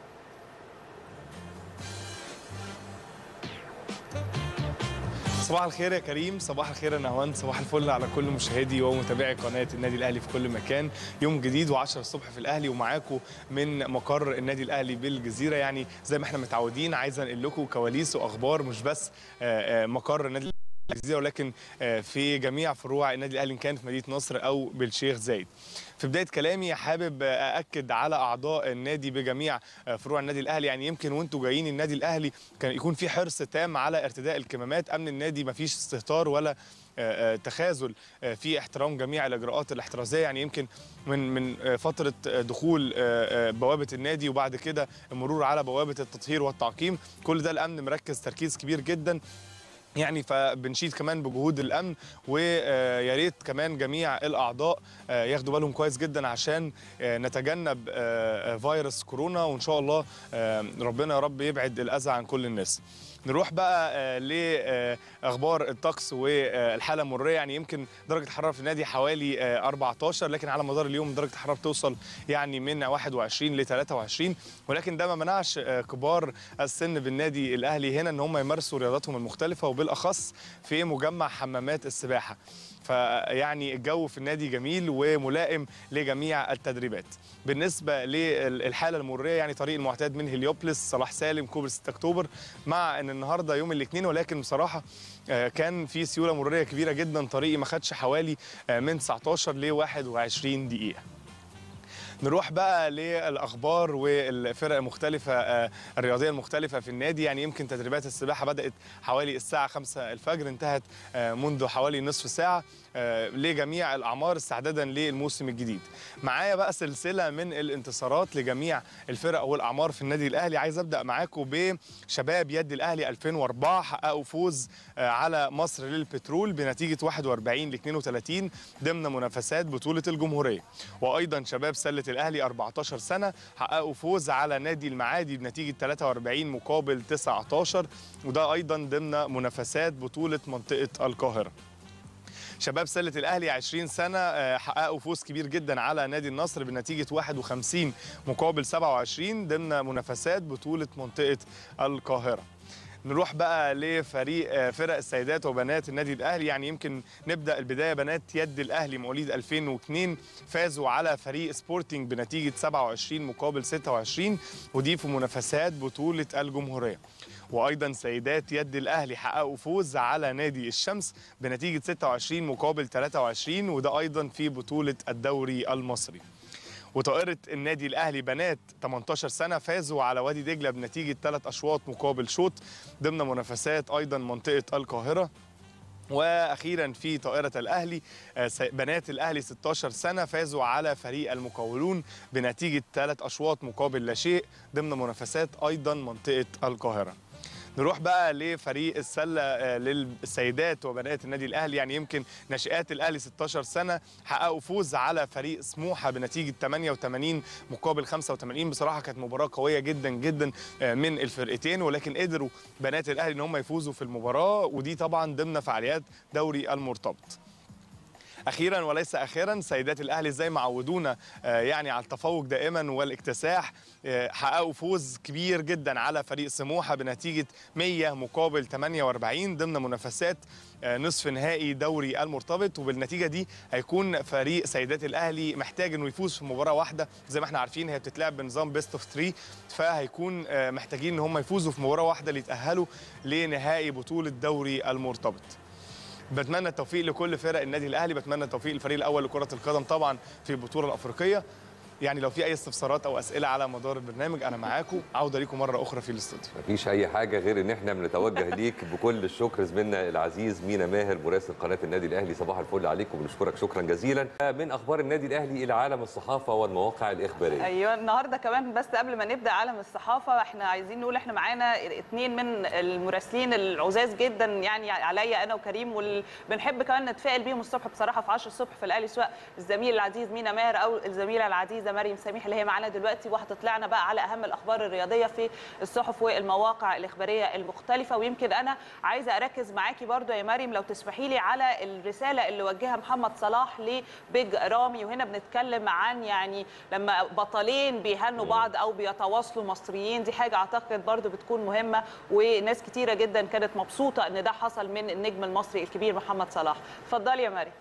صباح الخير يا كريم صباح الخير يا نهوان صباح الفل على كل مشاهدي ومتابعي قناه النادي الاهلي في كل مكان يوم جديد و10 الصبح في الاهلي ومعاكم من مقر النادي الاهلي بالجزيره يعني زي ما احنا متعودين عايز انقل لكم كواليس واخبار مش بس آه، آه، مقر النادي الجزيره ولكن آه، في جميع فروع النادي الاهلي ان كان في مدينه نصر او بالشيخ زايد في بدايه كلامي حابب ااكد على اعضاء النادي بجميع فروع النادي الاهلي يعني يمكن وانتوا جايين النادي الاهلي كان يكون في حرص تام على ارتداء الكمامات امن النادي ما فيش استهتار ولا آه، آه، تخاذل آه، في احترام جميع الاجراءات الاحترازيه يعني يمكن من من آه، فتره آه، دخول آه، آه، بوابه النادي وبعد كده المرور على بوابه التطهير والتعقيم كل ده الامن مركز تركيز كبير جدا يعني فبنشيد كمان بجهود الامن ويا ريت كمان جميع الاعضاء آه، ياخدوا بالهم كويس جدا عشان آه، نتجنب آه، آه، فيروس كورونا وان شاء الله آه، ربنا يا رب يبعد الاذى عن كل الناس نروح بقى لاخبار الطقس والحاله المروريه يعني يمكن درجه الحراره في النادي حوالي آه، 14 لكن على مدار اليوم درجه الحراره بتوصل يعني من 21 ل 23 ولكن ده ما منعش آه، كبار السن بالنادي الاهلي هنا ان هم يمارسوا رياضاتهم المختلفه وبالاخص في مجمع حمامات السباحه فيعني الجو في النادي جميل وملائم لجميع التدريبات بالنسبه للحاله المروريه يعني طريق المعتاد من هليوبلس صلاح سالم كوبري 6 اكتوبر مع ان النهارده يوم الاثنين ولكن بصراحه آه، كان في سيوله مروريه كبيره جدا طريقي ما خدش حوالي آه، من 19 ل 21 دقيقه نروح بقى للاخبار والفرق المختلفه آه، الرياضيه المختلفه في النادي يعني يمكن تدريبات السباحه بدات حوالي الساعه 5 الفجر انتهت آه، منذ حوالي نصف ساعه آه، لجميع الاعمار استعدادا للموسم الجديد معايا بقى سلسله من الانتصارات لجميع الفرق والاعمار في النادي الاهلي عايز ابدا معاكم بشباب يد الاهلي 2004 حققوا فوز آه، على مصر للبترول بنتيجه 41 ل 32 ضمن منافسات بطوله الجمهوريه وايضا شباب سله الاهلي 14 سنه حققوا فوز على نادي المعادي بنتيجه 43 مقابل 19 وده ايضا ضمن منافسات بطوله منطقه القاهره شباب سلة الأهلي 20 سنة آه، حققوا فوز كبير جدا على نادي النصر بنتيجة 51 مقابل 27 ضمن منافسات بطولة منطقة القاهرة نروح بقى لفريق آه، فرق السيدات وبنات النادي الاهلي يعني يمكن نبدا البدايه بنات يد الاهلي مواليد 2002 فازوا على فريق سبورتنج بنتيجه 27 مقابل 26 ودي في منافسات بطوله الجمهوريه وايضا سيدات يد الاهلي حققوا فوز على نادي الشمس بنتيجه 26 مقابل 23 وده ايضا في بطوله الدوري المصري وطائرة النادي الأهلي بنات 18 سنة فازوا على وادي دجلة بنتيجة 3 أشواط مقابل شوط ضمن منافسات أيضا منطقة القاهرة واخيرا في طائره الاهلي آه، س- بنات الاهلي 16 سنه فازوا على فريق المقاولون بنتيجه 3 اشواط مقابل لا شيء ضمن منافسات ايضا منطقه القاهره نروح بقى لفريق السله آه، للسيدات وبنات النادي الاهلي يعني يمكن ناشئات الاهلي 16 سنه حققوا فوز على فريق سموحه بنتيجه 88 مقابل 85 بصراحه كانت مباراه قويه جدا جدا آه، من الفرقتين ولكن قدروا بنات الاهلي ان هم يفوزوا في المباراه ودي طبعا ضمن فعاليات دوري المرتبط اخيرا وليس اخيرا سيدات الاهلي زي ما عودونا آه، يعني على التفوق دائما والاكتساح آه، حققوا فوز كبير جدا على فريق سموحه بنتيجه 100 مقابل 48 ضمن منافسات آه، نصف نهائي دوري المرتبط وبالنتيجه دي هيكون فريق سيدات الاهلي محتاج انه يفوز في مباراه واحده زي ما احنا عارفين هي بتتلعب بنظام بيست اوف 3 فهيكون آه، محتاجين ان هم يفوزوا في مباراه واحده ليتاهلوا لنهائي بطوله دوري المرتبط بتمنى التوفيق لكل فرق النادي الاهلي بتمنى التوفيق للفريق الاول لكره القدم طبعا في البطوله الافريقيه يعني لو في اي استفسارات او اسئله على مدار البرنامج انا معاكم عوده ليكم مره اخرى في الاستوديو مفيش اي حاجه غير ان احنا بنتوجه ليك بكل الشكر زميلنا العزيز مينا ماهر مراسل قناه النادي الاهلي صباح الفل عليكم وبنشكرك شكرا جزيلا من اخبار النادي الاهلي الى عالم الصحافه والمواقع الاخباريه ايوه النهارده كمان بس قبل ما نبدا عالم الصحافه احنا عايزين نقول احنا معانا اثنين من المراسلين العزاز جدا يعني عليا انا وكريم وبنحب كمان نتفائل بيهم الصبح بصراحه في 10 الصبح في الاهلي سواء الزميل العزيز مينا ماهر او الزميله العزيزه مريم سميح اللي هي معانا دلوقتي وهتطلعنا بقى على اهم الاخبار الرياضيه في الصحف والمواقع الاخباريه المختلفه ويمكن انا عايزه اركز معاكي برضو يا مريم لو تسمحي لي على الرساله اللي وجهها محمد صلاح لبيج رامي وهنا بنتكلم عن يعني لما بطلين بيهنوا بعض او بيتواصلوا مصريين دي حاجه اعتقد برضو بتكون مهمه وناس كتيره جدا كانت مبسوطه ان ده حصل من النجم المصري الكبير محمد صلاح اتفضلي يا مريم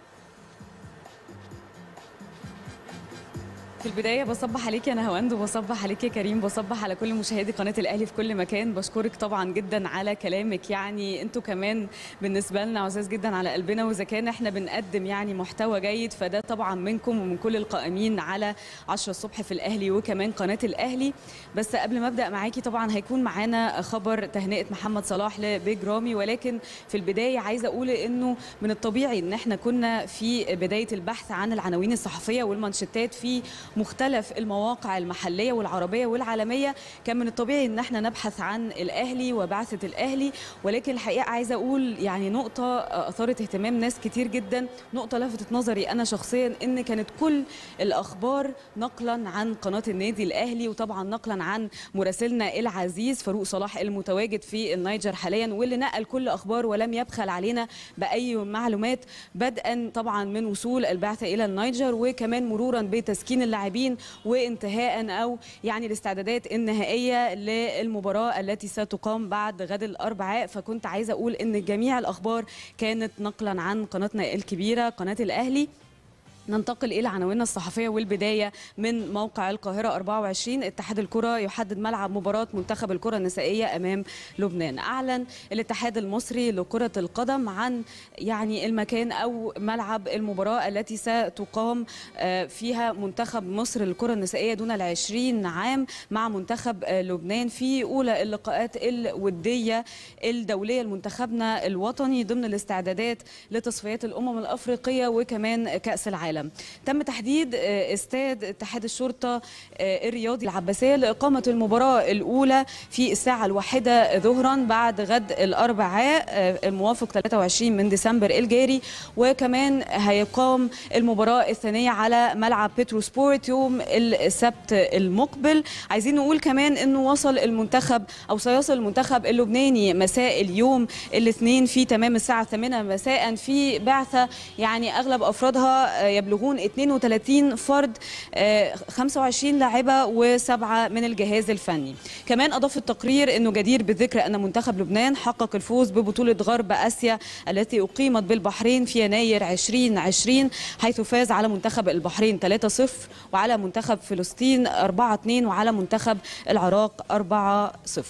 في البداية بصبح عليك يا نهاوند وبصبح عليك يا كريم بصبح على كل مشاهدي قناة الأهلي في كل مكان بشكرك طبعا جدا على كلامك يعني انتوا كمان بالنسبة لنا عزاز جدا على قلبنا وإذا كان احنا بنقدم يعني محتوى جيد فده طبعا منكم ومن كل القائمين على 10 الصبح في الأهلي وكمان قناة الأهلي بس قبل ما أبدأ معاكي طبعا هيكون معانا خبر تهنئة محمد صلاح لبيج رامي ولكن في البداية عايزة أقول إنه من الطبيعي إن احنا كنا في بداية البحث عن العناوين الصحفية والمانشيتات في مختلف المواقع المحليه والعربيه والعالميه كان من الطبيعي ان احنا نبحث عن الاهلي وبعثه الاهلي ولكن الحقيقه عايزه اقول يعني نقطه اثارت اهتمام ناس كتير جدا نقطه لفتت نظري انا شخصيا ان كانت كل الاخبار نقلا عن قناه النادي الاهلي وطبعا نقلا عن مراسلنا العزيز فاروق صلاح المتواجد في النيجر حاليا واللي نقل كل اخبار ولم يبخل علينا باي معلومات بدءا طبعا من وصول البعثه الى النيجر وكمان مرورا بتسكين اللاعبين وانتهاء او يعني الاستعدادات النهائيه للمباراه التي ستقام بعد غد الاربعاء فكنت عايزه اقول ان جميع الاخبار كانت نقلا عن قناتنا الكبيره قناه الاهلي ننتقل الى عناويننا الصحفيه والبدايه من موقع القاهره 24 اتحاد الكره يحدد ملعب مباراه منتخب الكره النسائيه امام لبنان اعلن الاتحاد المصري لكره القدم عن يعني المكان او ملعب المباراه التي ستقام آه، فيها منتخب مصر للكره النسائيه دون العشرين عام مع منتخب آه، لبنان في اولى اللقاءات الوديه الدوليه لمنتخبنا الوطني ضمن الاستعدادات لتصفيات الامم الافريقيه وكمان كاس العالم تم تحديد آه، استاد اتحاد الشرطه آه، الرياضي العباسيه لاقامه المباراه الاولى في الساعه الواحده ظهرا بعد غد الاربعاء آه، الموافق 23 من ديسمبر الجاري وكمان هيقام المباراه الثانيه على ملعب بيترو سبورت يوم السبت المقبل عايزين نقول كمان انه وصل المنتخب او سيصل المنتخب اللبناني مساء اليوم الاثنين في تمام الساعه 8 مساء في بعثه يعني اغلب افرادها آه، يبلغون 32 فرد آه، 25 لاعبه وسبعه من الجهاز الفني كمان اضاف التقرير انه جدير بالذكر ان منتخب لبنان حقق الفوز ببطوله غرب اسيا التي اقيمت بالبحرين في يناير 2020 حيث فاز على منتخب البحرين 3-0 وعلى منتخب فلسطين 4-2 وعلى منتخب العراق 4-0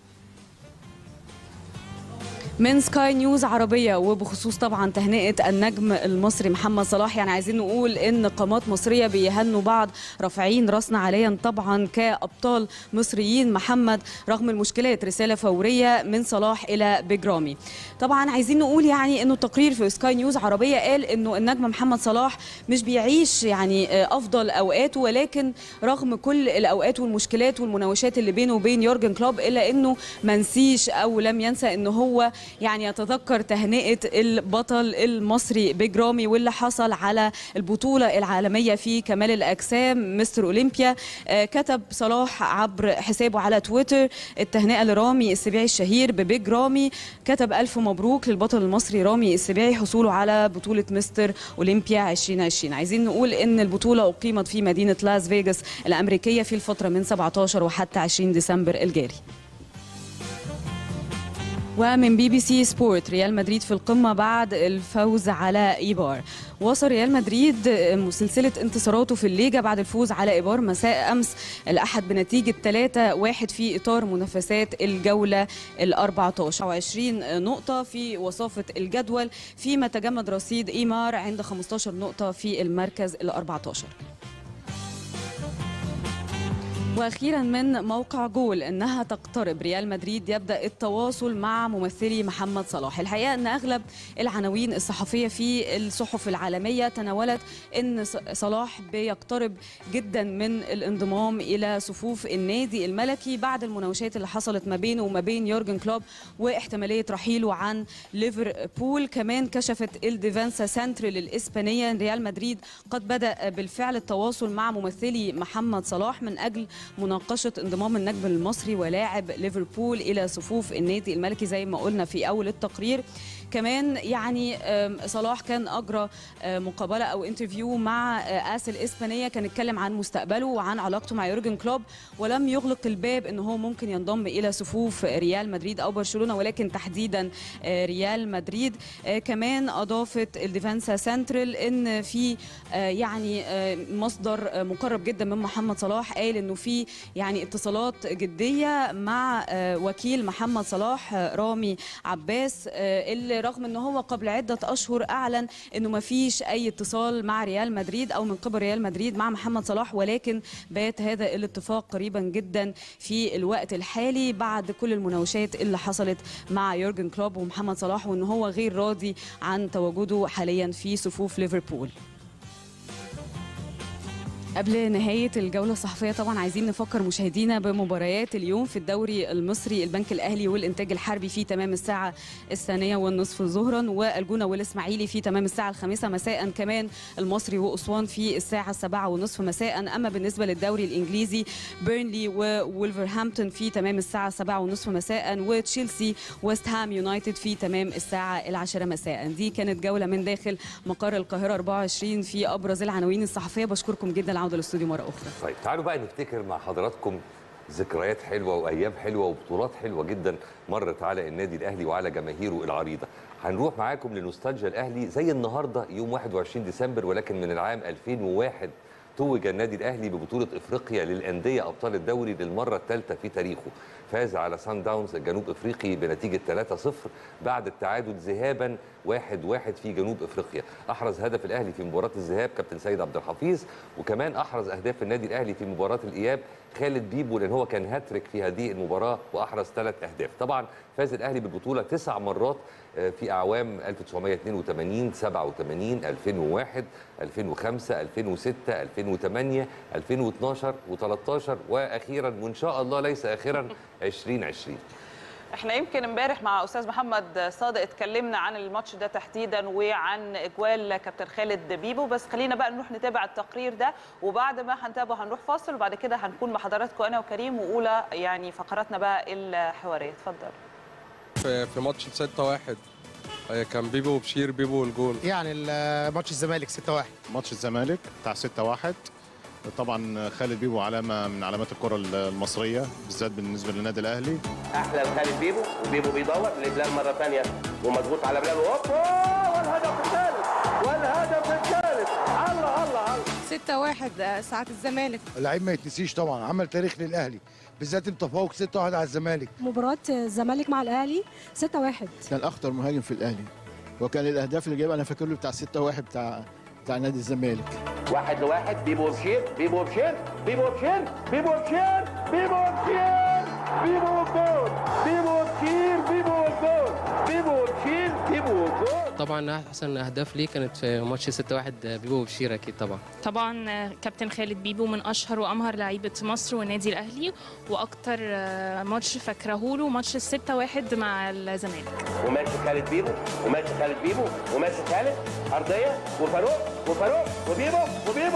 من سكاي نيوز عربية وبخصوص طبعا تهنئة النجم المصري محمد صلاح يعني عايزين نقول ان قامات مصرية بيهنوا بعض رافعين راسنا عاليا طبعا كأبطال مصريين محمد رغم المشكلات رسالة فورية من صلاح إلى بيج رامي طبعا عايزين نقول يعني انه تقرير في سكاي نيوز عربية قال انه النجم محمد صلاح مش بيعيش يعني افضل اوقاته ولكن رغم كل الاوقات والمشكلات والمناوشات اللي بينه وبين يورجن كلوب الا انه منسيش او لم ينسى انه هو يعني يتذكر تهنئه البطل المصري بيج رامي واللي حصل على البطوله العالميه في كمال الاجسام مستر اولمبيا آه، كتب صلاح عبر حسابه على تويتر التهنئه لرامي السبيعي الشهير ببيج رامي كتب الف مبروك للبطل المصري رامي السبيعي حصوله على بطوله مستر اولمبيا 2020 عايزين نقول ان البطوله اقيمت في مدينه لاس فيغاس الامريكيه في الفتره من 17 وحتى 20 ديسمبر الجاري ومن بي بي سي سبورت ريال مدريد في القمة بعد الفوز على إيبار وصل ريال مدريد سلسلة انتصاراته في الليجا بعد الفوز على إيبار مساء أمس الأحد بنتيجة 3-1 في إطار منافسات الجولة ال 14 20 نقطة في وصافة الجدول فيما تجمد رصيد إيمار عند 15 نقطة في المركز ال 14 واخيرا من موقع جول انها تقترب ريال مدريد يبدا التواصل مع ممثلي محمد صلاح الحقيقه ان اغلب العناوين الصحفيه في الصحف العالميه تناولت ان صلاح بيقترب جدا من الانضمام الى صفوف النادي الملكي بعد المناوشات اللي حصلت ما بينه وما بين يورجن كلوب واحتماليه رحيله عن ليفربول كمان كشفت الديفانسا سنترال الاسبانيه ريال مدريد قد بدا بالفعل التواصل مع ممثلي محمد صلاح من اجل مناقشه انضمام النجم المصري ولاعب ليفربول الى صفوف النادي الملكي زي ما قلنا في اول التقرير كمان يعني صلاح كان اجرى مقابله او انترفيو مع اس الاسبانيه كان اتكلم عن مستقبله وعن علاقته مع يورجن كلوب ولم يغلق الباب ان هو ممكن ينضم الى صفوف ريال مدريد او برشلونه ولكن تحديدا ريال مدريد كمان اضافت الديفانسا سنترال ان في يعني مصدر مقرب جدا من محمد صلاح قال انه في يعني اتصالات جديه مع وكيل محمد صلاح رامي عباس اللي رغم ان هو قبل عده اشهر اعلن انه ما فيش اي اتصال مع ريال مدريد او من قبل ريال مدريد مع محمد صلاح ولكن بات هذا الاتفاق قريبا جدا في الوقت الحالي بعد كل المناوشات اللي حصلت مع يورجن كلوب ومحمد صلاح وان هو غير راضي عن تواجده حاليا في صفوف ليفربول قبل نهاية الجولة الصحفية طبعا عايزين نفكر مشاهدينا بمباريات اليوم في الدوري المصري البنك الأهلي والإنتاج الحربي في تمام الساعة الثانية والنصف ظهرا والجونة والإسماعيلي في تمام الساعة الخامسة مساء كمان المصري وأسوان في الساعة السابعة والنصف مساء أما بالنسبة للدوري الإنجليزي بيرنلي وولفرهامبتون في تمام الساعة السابعة والنصف مساء وتشيلسي ويست هام يونايتد في تمام الساعة العاشرة مساء دي كانت جولة من داخل مقر القاهرة 24 في أبرز العناوين الصحفية بشكركم جدا العودة للاستوديو مرة أخرى طيب تعالوا بقى نفتكر مع حضراتكم ذكريات حلوه وايام حلوه وبطولات حلوه جدا مرت على النادي الاهلي وعلى جماهيره العريضه. هنروح معاكم لنوستالجيا الاهلي زي النهارده يوم 21 ديسمبر ولكن من العام 2001 توج النادي الاهلي ببطوله افريقيا للانديه ابطال الدوري للمره الثالثه في تاريخه. فاز على سان داونز الجنوب افريقي بنتيجه 3-0 بعد التعادل ذهابا 1-1 في جنوب افريقيا. احرز هدف الاهلي في مباراه الذهاب كابتن سيد عبد الحفيظ وكمان احرز اهداف النادي الاهلي في مباراه الاياب خالد بيبو لان هو كان هاتريك في هذه المباراه واحرز ثلاث اهداف. طبعا فاز الاهلي بالبطوله تسع مرات في اعوام 1982 87 2001 2005 2006 2008 2012 و13 واخيرا وان شاء الله ليس اخرا 2020 احنا يمكن امبارح مع استاذ محمد صادق اتكلمنا عن الماتش ده تحديدا وعن اجوال كابتن خالد بيبو بس خلينا بقى نروح نتابع التقرير ده وبعد ما هنتابعه هنروح فاصل وبعد كده هنكون مع حضراتكم انا وكريم واولى يعني فقراتنا بقى الحواريه اتفضل في في ماتش 6 1 كان بيبو وبشير بيبو والجول يعني ماتش الزمالك 6 1 ماتش الزمالك بتاع 6 1 طبعا خالد بيبو علامه من علامات الكره المصريه بالذات بالنسبه للنادي الاهلي احلى خالد بيبو وبيبو بيدور لبلال مره ثانيه ومضغوط على بلال هوبا والهدف الثالث والهدف الثالث الله الله الله 6 1 ساعه الزمالك اللعيب ما يتنسيش طبعا عمل تاريخ للاهلي بالذات التفوق 6 1 على الزمالك مباراه الزمالك مع الاهلي 6 1 كان اخطر مهاجم في الاهلي وكان الاهداف اللي جايبها انا فاكر له بتاع 6 1 بتاع بتاع نادي الزمالك واحد لواحد بيبو وبشير بيبو وبشير بيبو وبشير بيبو وبشير بيبو وبشير بيبو وجول بيبو وبشير بيبو وجول بيبو وبشير بيبو وجول طبعا احسن اهداف ليه كانت في ماتش 6 1 بيبو وبشير اكيد طبعا طبعا كابتن خالد بيبو من اشهر وامهر لعيبه مصر والنادي الاهلي واكتر ماتش فاكره له ماتش 6 1 مع الزمالك وماشي خالد بيبو وماشي خالد بيبو وماشي خالد ارضيه وفاروق وفاروق وبيبو وبيبو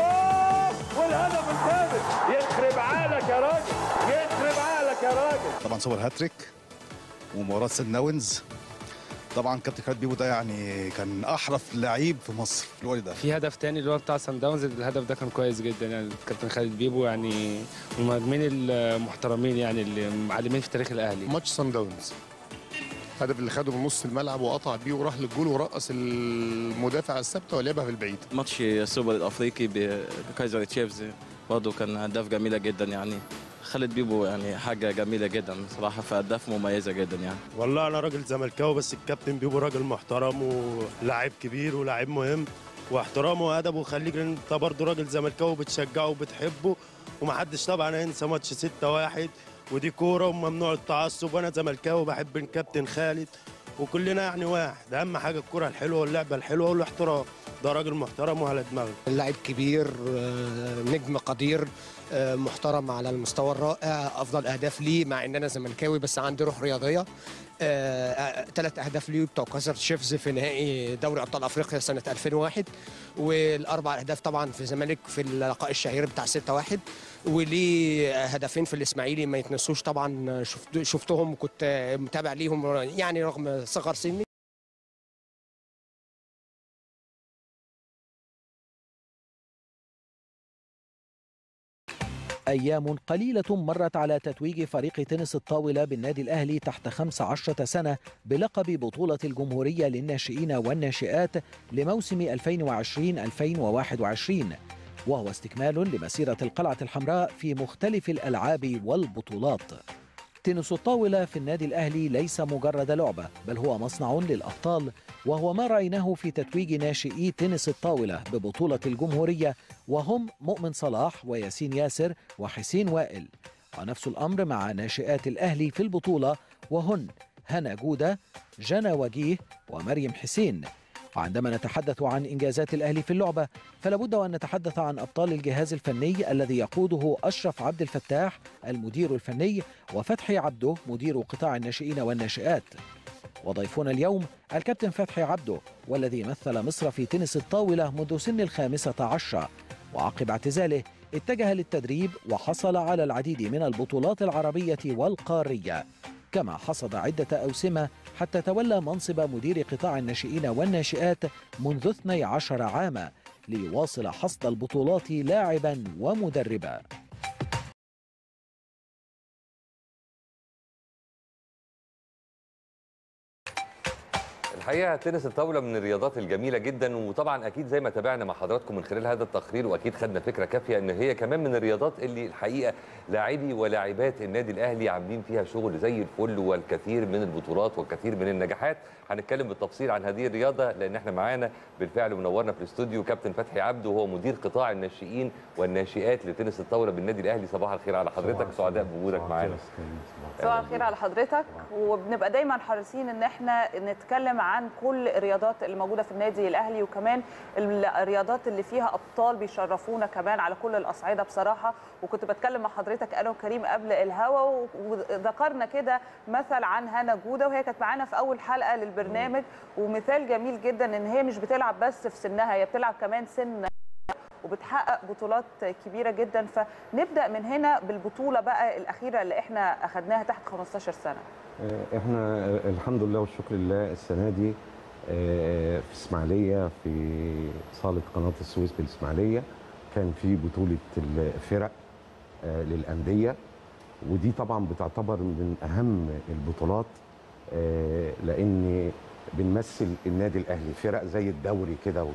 والهدف الثالث يخرب عقلك يا راجل يخرب عقلك يا راجل طبعا صور هاتريك ومباراه سيد ناونز طبعا كابتن خالد بيبو ده يعني كان احرف لعيب في مصر في الوقت ده في هدف تاني اللي هو بتاع سان داونز الهدف ده كان كويس جدا يعني كابتن خالد بيبو يعني من المهاجمين المحترمين يعني اللي معلمين في تاريخ الاهلي ماتش سان داونز الهدف اللي خده من نص الملعب وقطع بيه وراح للجول ورقص المدافع الثابته ولعبها في البعيد ماتش السوبر الافريقي بكايزر تشيفز برضه كان اهداف جميله جدا يعني خالد بيبو يعني حاجه جميله جدا صراحه في اهداف مميزه جدا يعني والله انا راجل زملكاوي بس الكابتن بيبو راجل محترم ولاعب كبير ولاعب مهم واحترامه وادبه يخليك انت برضه راجل زملكاوي بتشجعه وبتحبه ومحدش طبعا هينسى ماتش 6 1 ودي كوره وممنوع التعصب وانا زملكاوي بحب الكابتن خالد وكلنا يعني واحد اهم حاجه الكره الحلوه واللعبه الحلوه والاحترام ده راجل محترم وعلى دماغه اللاعب كبير نجم قدير محترم على المستوى الرائع افضل اهداف ليه مع ان انا زملكاوي بس عندي روح رياضيه ثلاث اهداف ليه بتوع كايزر تشيفز في نهائي دوري ابطال افريقيا سنه 2001 والاربع اهداف طبعا في الزمالك في اللقاء الشهير بتاع 6 1 وليه هدفين في الاسماعيلي ما يتنسوش طبعا شفت شفتهم كنت متابع ليهم يعني رغم صغر سني أيام قليلة مرت على تتويج فريق تنس الطاولة بالنادي الأهلي تحت 15 سنة بلقب بطولة الجمهورية للناشئين والناشئات لموسم 2020-2021 وهو استكمال لمسيرة القلعة الحمراء في مختلف الألعاب والبطولات تنس الطاولة في النادي الأهلي ليس مجرد لعبة بل هو مصنع للأبطال وهو ما رأيناه في تتويج ناشئي تنس الطاولة ببطولة الجمهورية وهم مؤمن صلاح وياسين ياسر وحسين وائل ونفس الأمر مع ناشئات الأهلي في البطولة وهن هنا جودة جنى وجيه ومريم حسين وعندما نتحدث عن إنجازات الأهلي في اللعبة فلابد وأن نتحدث عن أبطال الجهاز الفني الذي يقوده أشرف عبد الفتاح المدير الفني وفتحي عبده مدير قطاع الناشئين والناشئات وضيفنا اليوم الكابتن فتحي عبده والذي مثل مصر في تنس الطاولة منذ سن الخامسة عشرة وعقب اعتزاله اتجه للتدريب وحصل على العديد من البطولات العربية والقارية كما حصد عدة أوسمة حتى تولى منصب مدير قطاع الناشئين والناشئات منذ 12 عاما ليواصل حصد البطولات لاعبا ومدربا الحقيقه تنس الطاوله من الرياضات الجميله جدا وطبعا اكيد زي ما تابعنا مع حضراتكم من خلال هذا التقرير واكيد خدنا فكره كافيه ان هي كمان من الرياضات اللي الحقيقه لاعبي ولاعبات النادي الاهلي عاملين فيها شغل زي الفل والكثير من البطولات والكثير من النجاحات هنتكلم بالتفصيل عن هذه الرياضه لان احنا معانا بالفعل منورنا في الاستوديو كابتن فتحي عبده وهو مدير قطاع الناشئين والناشئات لتنس الطاوله بالنادي الاهلي صباح الخير على حضرتك سعداء بوجودك معانا صباح الخير على حضرتك وبنبقى دايما حريصين ان احنا نتكلم عن كل الرياضات اللي موجوده في النادي الاهلي وكمان الرياضات اللي فيها ابطال بيشرفونا كمان على كل الاصعده بصراحه وكنت بتكلم مع حضرتك انا وكريم قبل الهوا وذكرنا كده مثل عن هنا جوده وهي كانت معانا في اول حلقه للبرنامج ومثال جميل جدا ان هي مش بتلعب بس في سنها هي بتلعب كمان سن وبتحقق بطولات كبيره جدا فنبدا من هنا بالبطوله بقى الاخيره اللي احنا اخذناها تحت 15 سنه احنا الحمد لله والشكر لله السنه دي في اسماعيليه في صاله قناه السويس بالاسماعيليه كان في بطوله الفرق للانديه ودي طبعا بتعتبر من اهم البطولات لان بنمثل النادي الاهلي فرق زي الدوري كده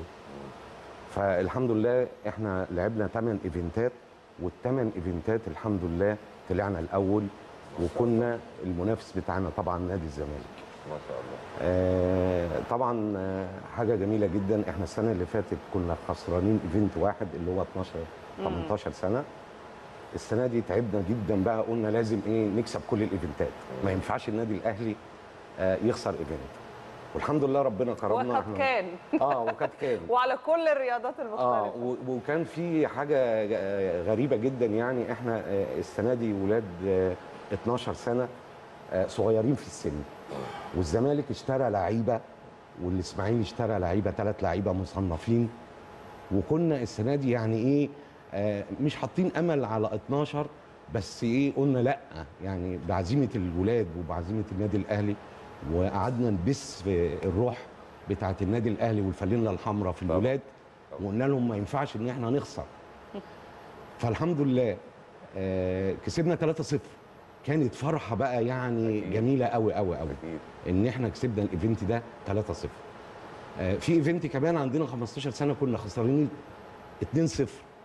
فالحمد لله احنا لعبنا 8 ايفنتات والثمان ايفنتات الحمد لله طلعنا الاول وكنا المنافس بتاعنا طبعا نادي الزمالك ما شاء الله آه طبعا آه حاجه جميله جدا احنا السنه اللي فاتت كنا خسرانين ايفنت واحد اللي هو 12 18 سنه السنه دي تعبنا جدا بقى قلنا لازم ايه نكسب كل الايفنتات ما ينفعش النادي الاهلي آه يخسر ايفنت والحمد لله ربنا كرمنا وقد كان اه وقد كان وعلى كل الرياضات المختلفه اه وكان في حاجه غريبه جدا يعني احنا السنه دي ولاد 12 سنه صغيرين في السن والزمالك اشترى لعيبه والاسماعيلي اشترى لعيبه ثلاث لعيبه مصنفين وكنا السنه دي يعني ايه آه مش حاطين امل على 12 بس ايه قلنا لا يعني بعزيمه الولاد وبعزيمه النادي الاهلي وقعدنا نبث في الروح بتاعه النادي الاهلي والفانيلا الحمراء في الولاد وقلنا لهم ما ينفعش ان احنا نخسر فالحمد لله آه كسبنا 3-0 كانت فرحه بقى يعني أكيد. جميله قوي قوي قوي ان احنا كسبنا الايفنت ده 3-0 آه في ايفنت كمان عندنا 15 سنه كنا خسرانين 2-0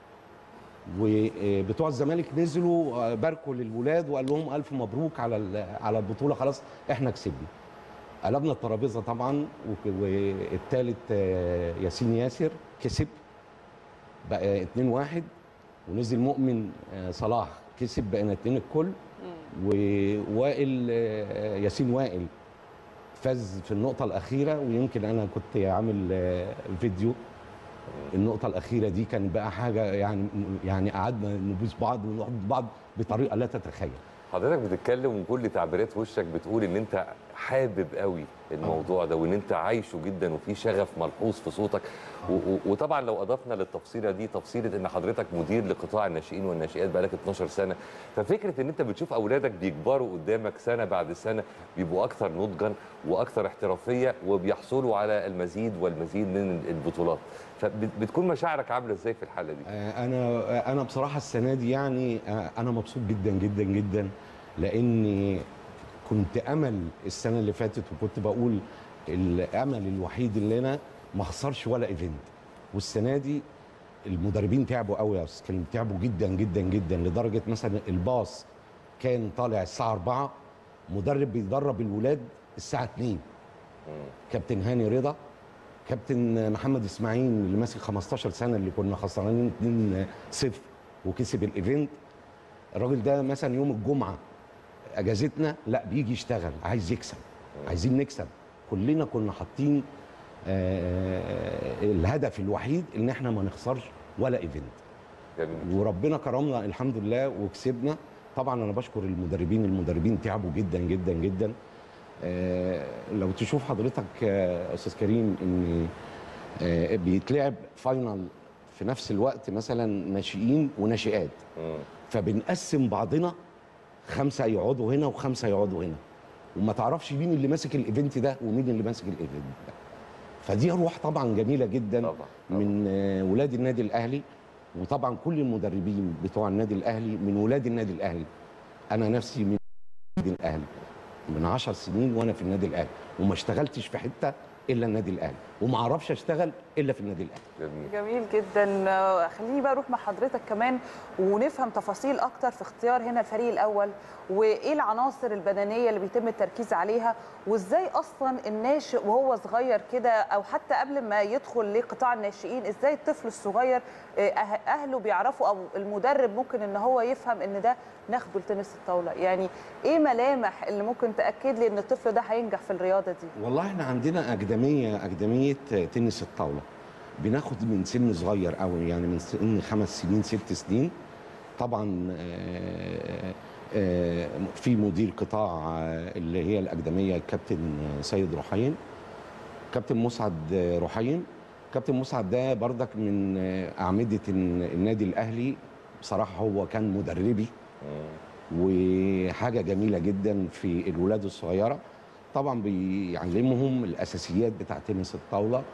وبتوع الزمالك نزلوا باركوا للولاد وقال لهم الف مبروك على على البطوله خلاص احنا كسبنا قلبنا الترابيزه طبعا والثالث ياسين ياسر كسب بقى 2-1 ونزل مؤمن صلاح كسب بقينا 2 الكل ووائل ياسين وائل فاز في النقطة الأخيرة ويمكن أنا كنت عامل فيديو النقطة الأخيرة دي كان بقى حاجة يعني يعني قعدنا نبوس بعض ونقعد بعض بطريقة لا تتخيل حضرتك بتتكلم وكل تعبيرات وشك بتقول ان انت حابب قوي الموضوع ده وان انت عايشه جدا وفي شغف ملحوظ في صوتك وطبعا لو اضفنا للتفصيله دي تفصيله ان حضرتك مدير لقطاع الناشئين والناشئات بقالك 12 سنه ففكره ان انت بتشوف اولادك بيكبروا قدامك سنه بعد سنه بيبقوا اكثر نضجا واكثر احترافيه وبيحصلوا على المزيد والمزيد من البطولات فبتكون مشاعرك عامله ازاي في الحاله دي انا انا بصراحه السنه دي يعني انا مبسوط جدا جدا جدا لاني كنت امل السنه اللي فاتت وكنت بقول الامل الوحيد اللي انا ما اخسرش ولا ايفنت والسنه دي المدربين تعبوا قوي يا استاذ كريم تعبوا جدا جدا جدا لدرجه مثلا الباص كان طالع الساعه 4 مدرب بيدرب الولاد الساعه 2 كابتن هاني رضا كابتن محمد اسماعيل اللي ماسك 15 سنه اللي كنا خسرانين 2 0 وكسب الايفنت الراجل ده مثلا يوم الجمعه اجازتنا لا بيجي يشتغل عايز يكسب عايزين نكسب كلنا كنا حاطين آه، الهدف الوحيد ان احنا ما نخسرش ولا ايفنت جميل وربنا كرمنا الحمد لله وكسبنا طبعا انا بشكر المدربين المدربين تعبوا جدا جدا جدا آه، لو تشوف حضرتك آه، استاذ كريم ان آه، بيتلعب فاينل في نفس الوقت مثلا ناشئين وناشئات فبنقسم بعضنا خمسه يقعدوا هنا وخمسه يقعدوا هنا وما تعرفش مين اللي ماسك الايفنت ده ومين اللي ماسك الايفنت ده فدي روح طبعا جميله جدا طبعا. من آه، ولاد النادي الاهلي وطبعا كل المدربين بتوع النادي الاهلي من ولاد النادي الاهلي انا نفسي من النادي الاهلي من عشر سنين وانا في النادي الاهلي وما اشتغلتش في حته الا النادي الاهلي وما اعرفش اشتغل الا في النادي الاهلي جميل جدا آه، خليني بقى اروح مع حضرتك كمان ونفهم تفاصيل اكتر في اختيار هنا الفريق الاول وايه العناصر البدنيه اللي بيتم التركيز عليها وازاي اصلا الناشئ وهو صغير كده او حتى قبل ما يدخل لقطاع الناشئين ازاي الطفل الصغير آه، أه- اهله بيعرفوا او المدرب ممكن ان هو يفهم ان ده ناخده لتنس الطاوله يعني ايه ملامح اللي ممكن تاكد لي ان الطفل ده هينجح في الرياضه دي والله احنا عندنا اكاديميه اكاديميه تنس الطاوله بناخد من سن صغير قوي يعني من سن خمس سنين ست سنين طبعا آه، آه، في مدير قطاع آه، اللي هي الاكاديميه الكابتن سيد رحيم كابتن مسعد رحيم كابتن مسعد ده بردك من آه، اعمده النادي الاهلي بصراحه هو كان مدربي وحاجه جميله جدا في الولاد الصغيره طبعا بيعلمهم الاساسيات بتاع تنس الطاوله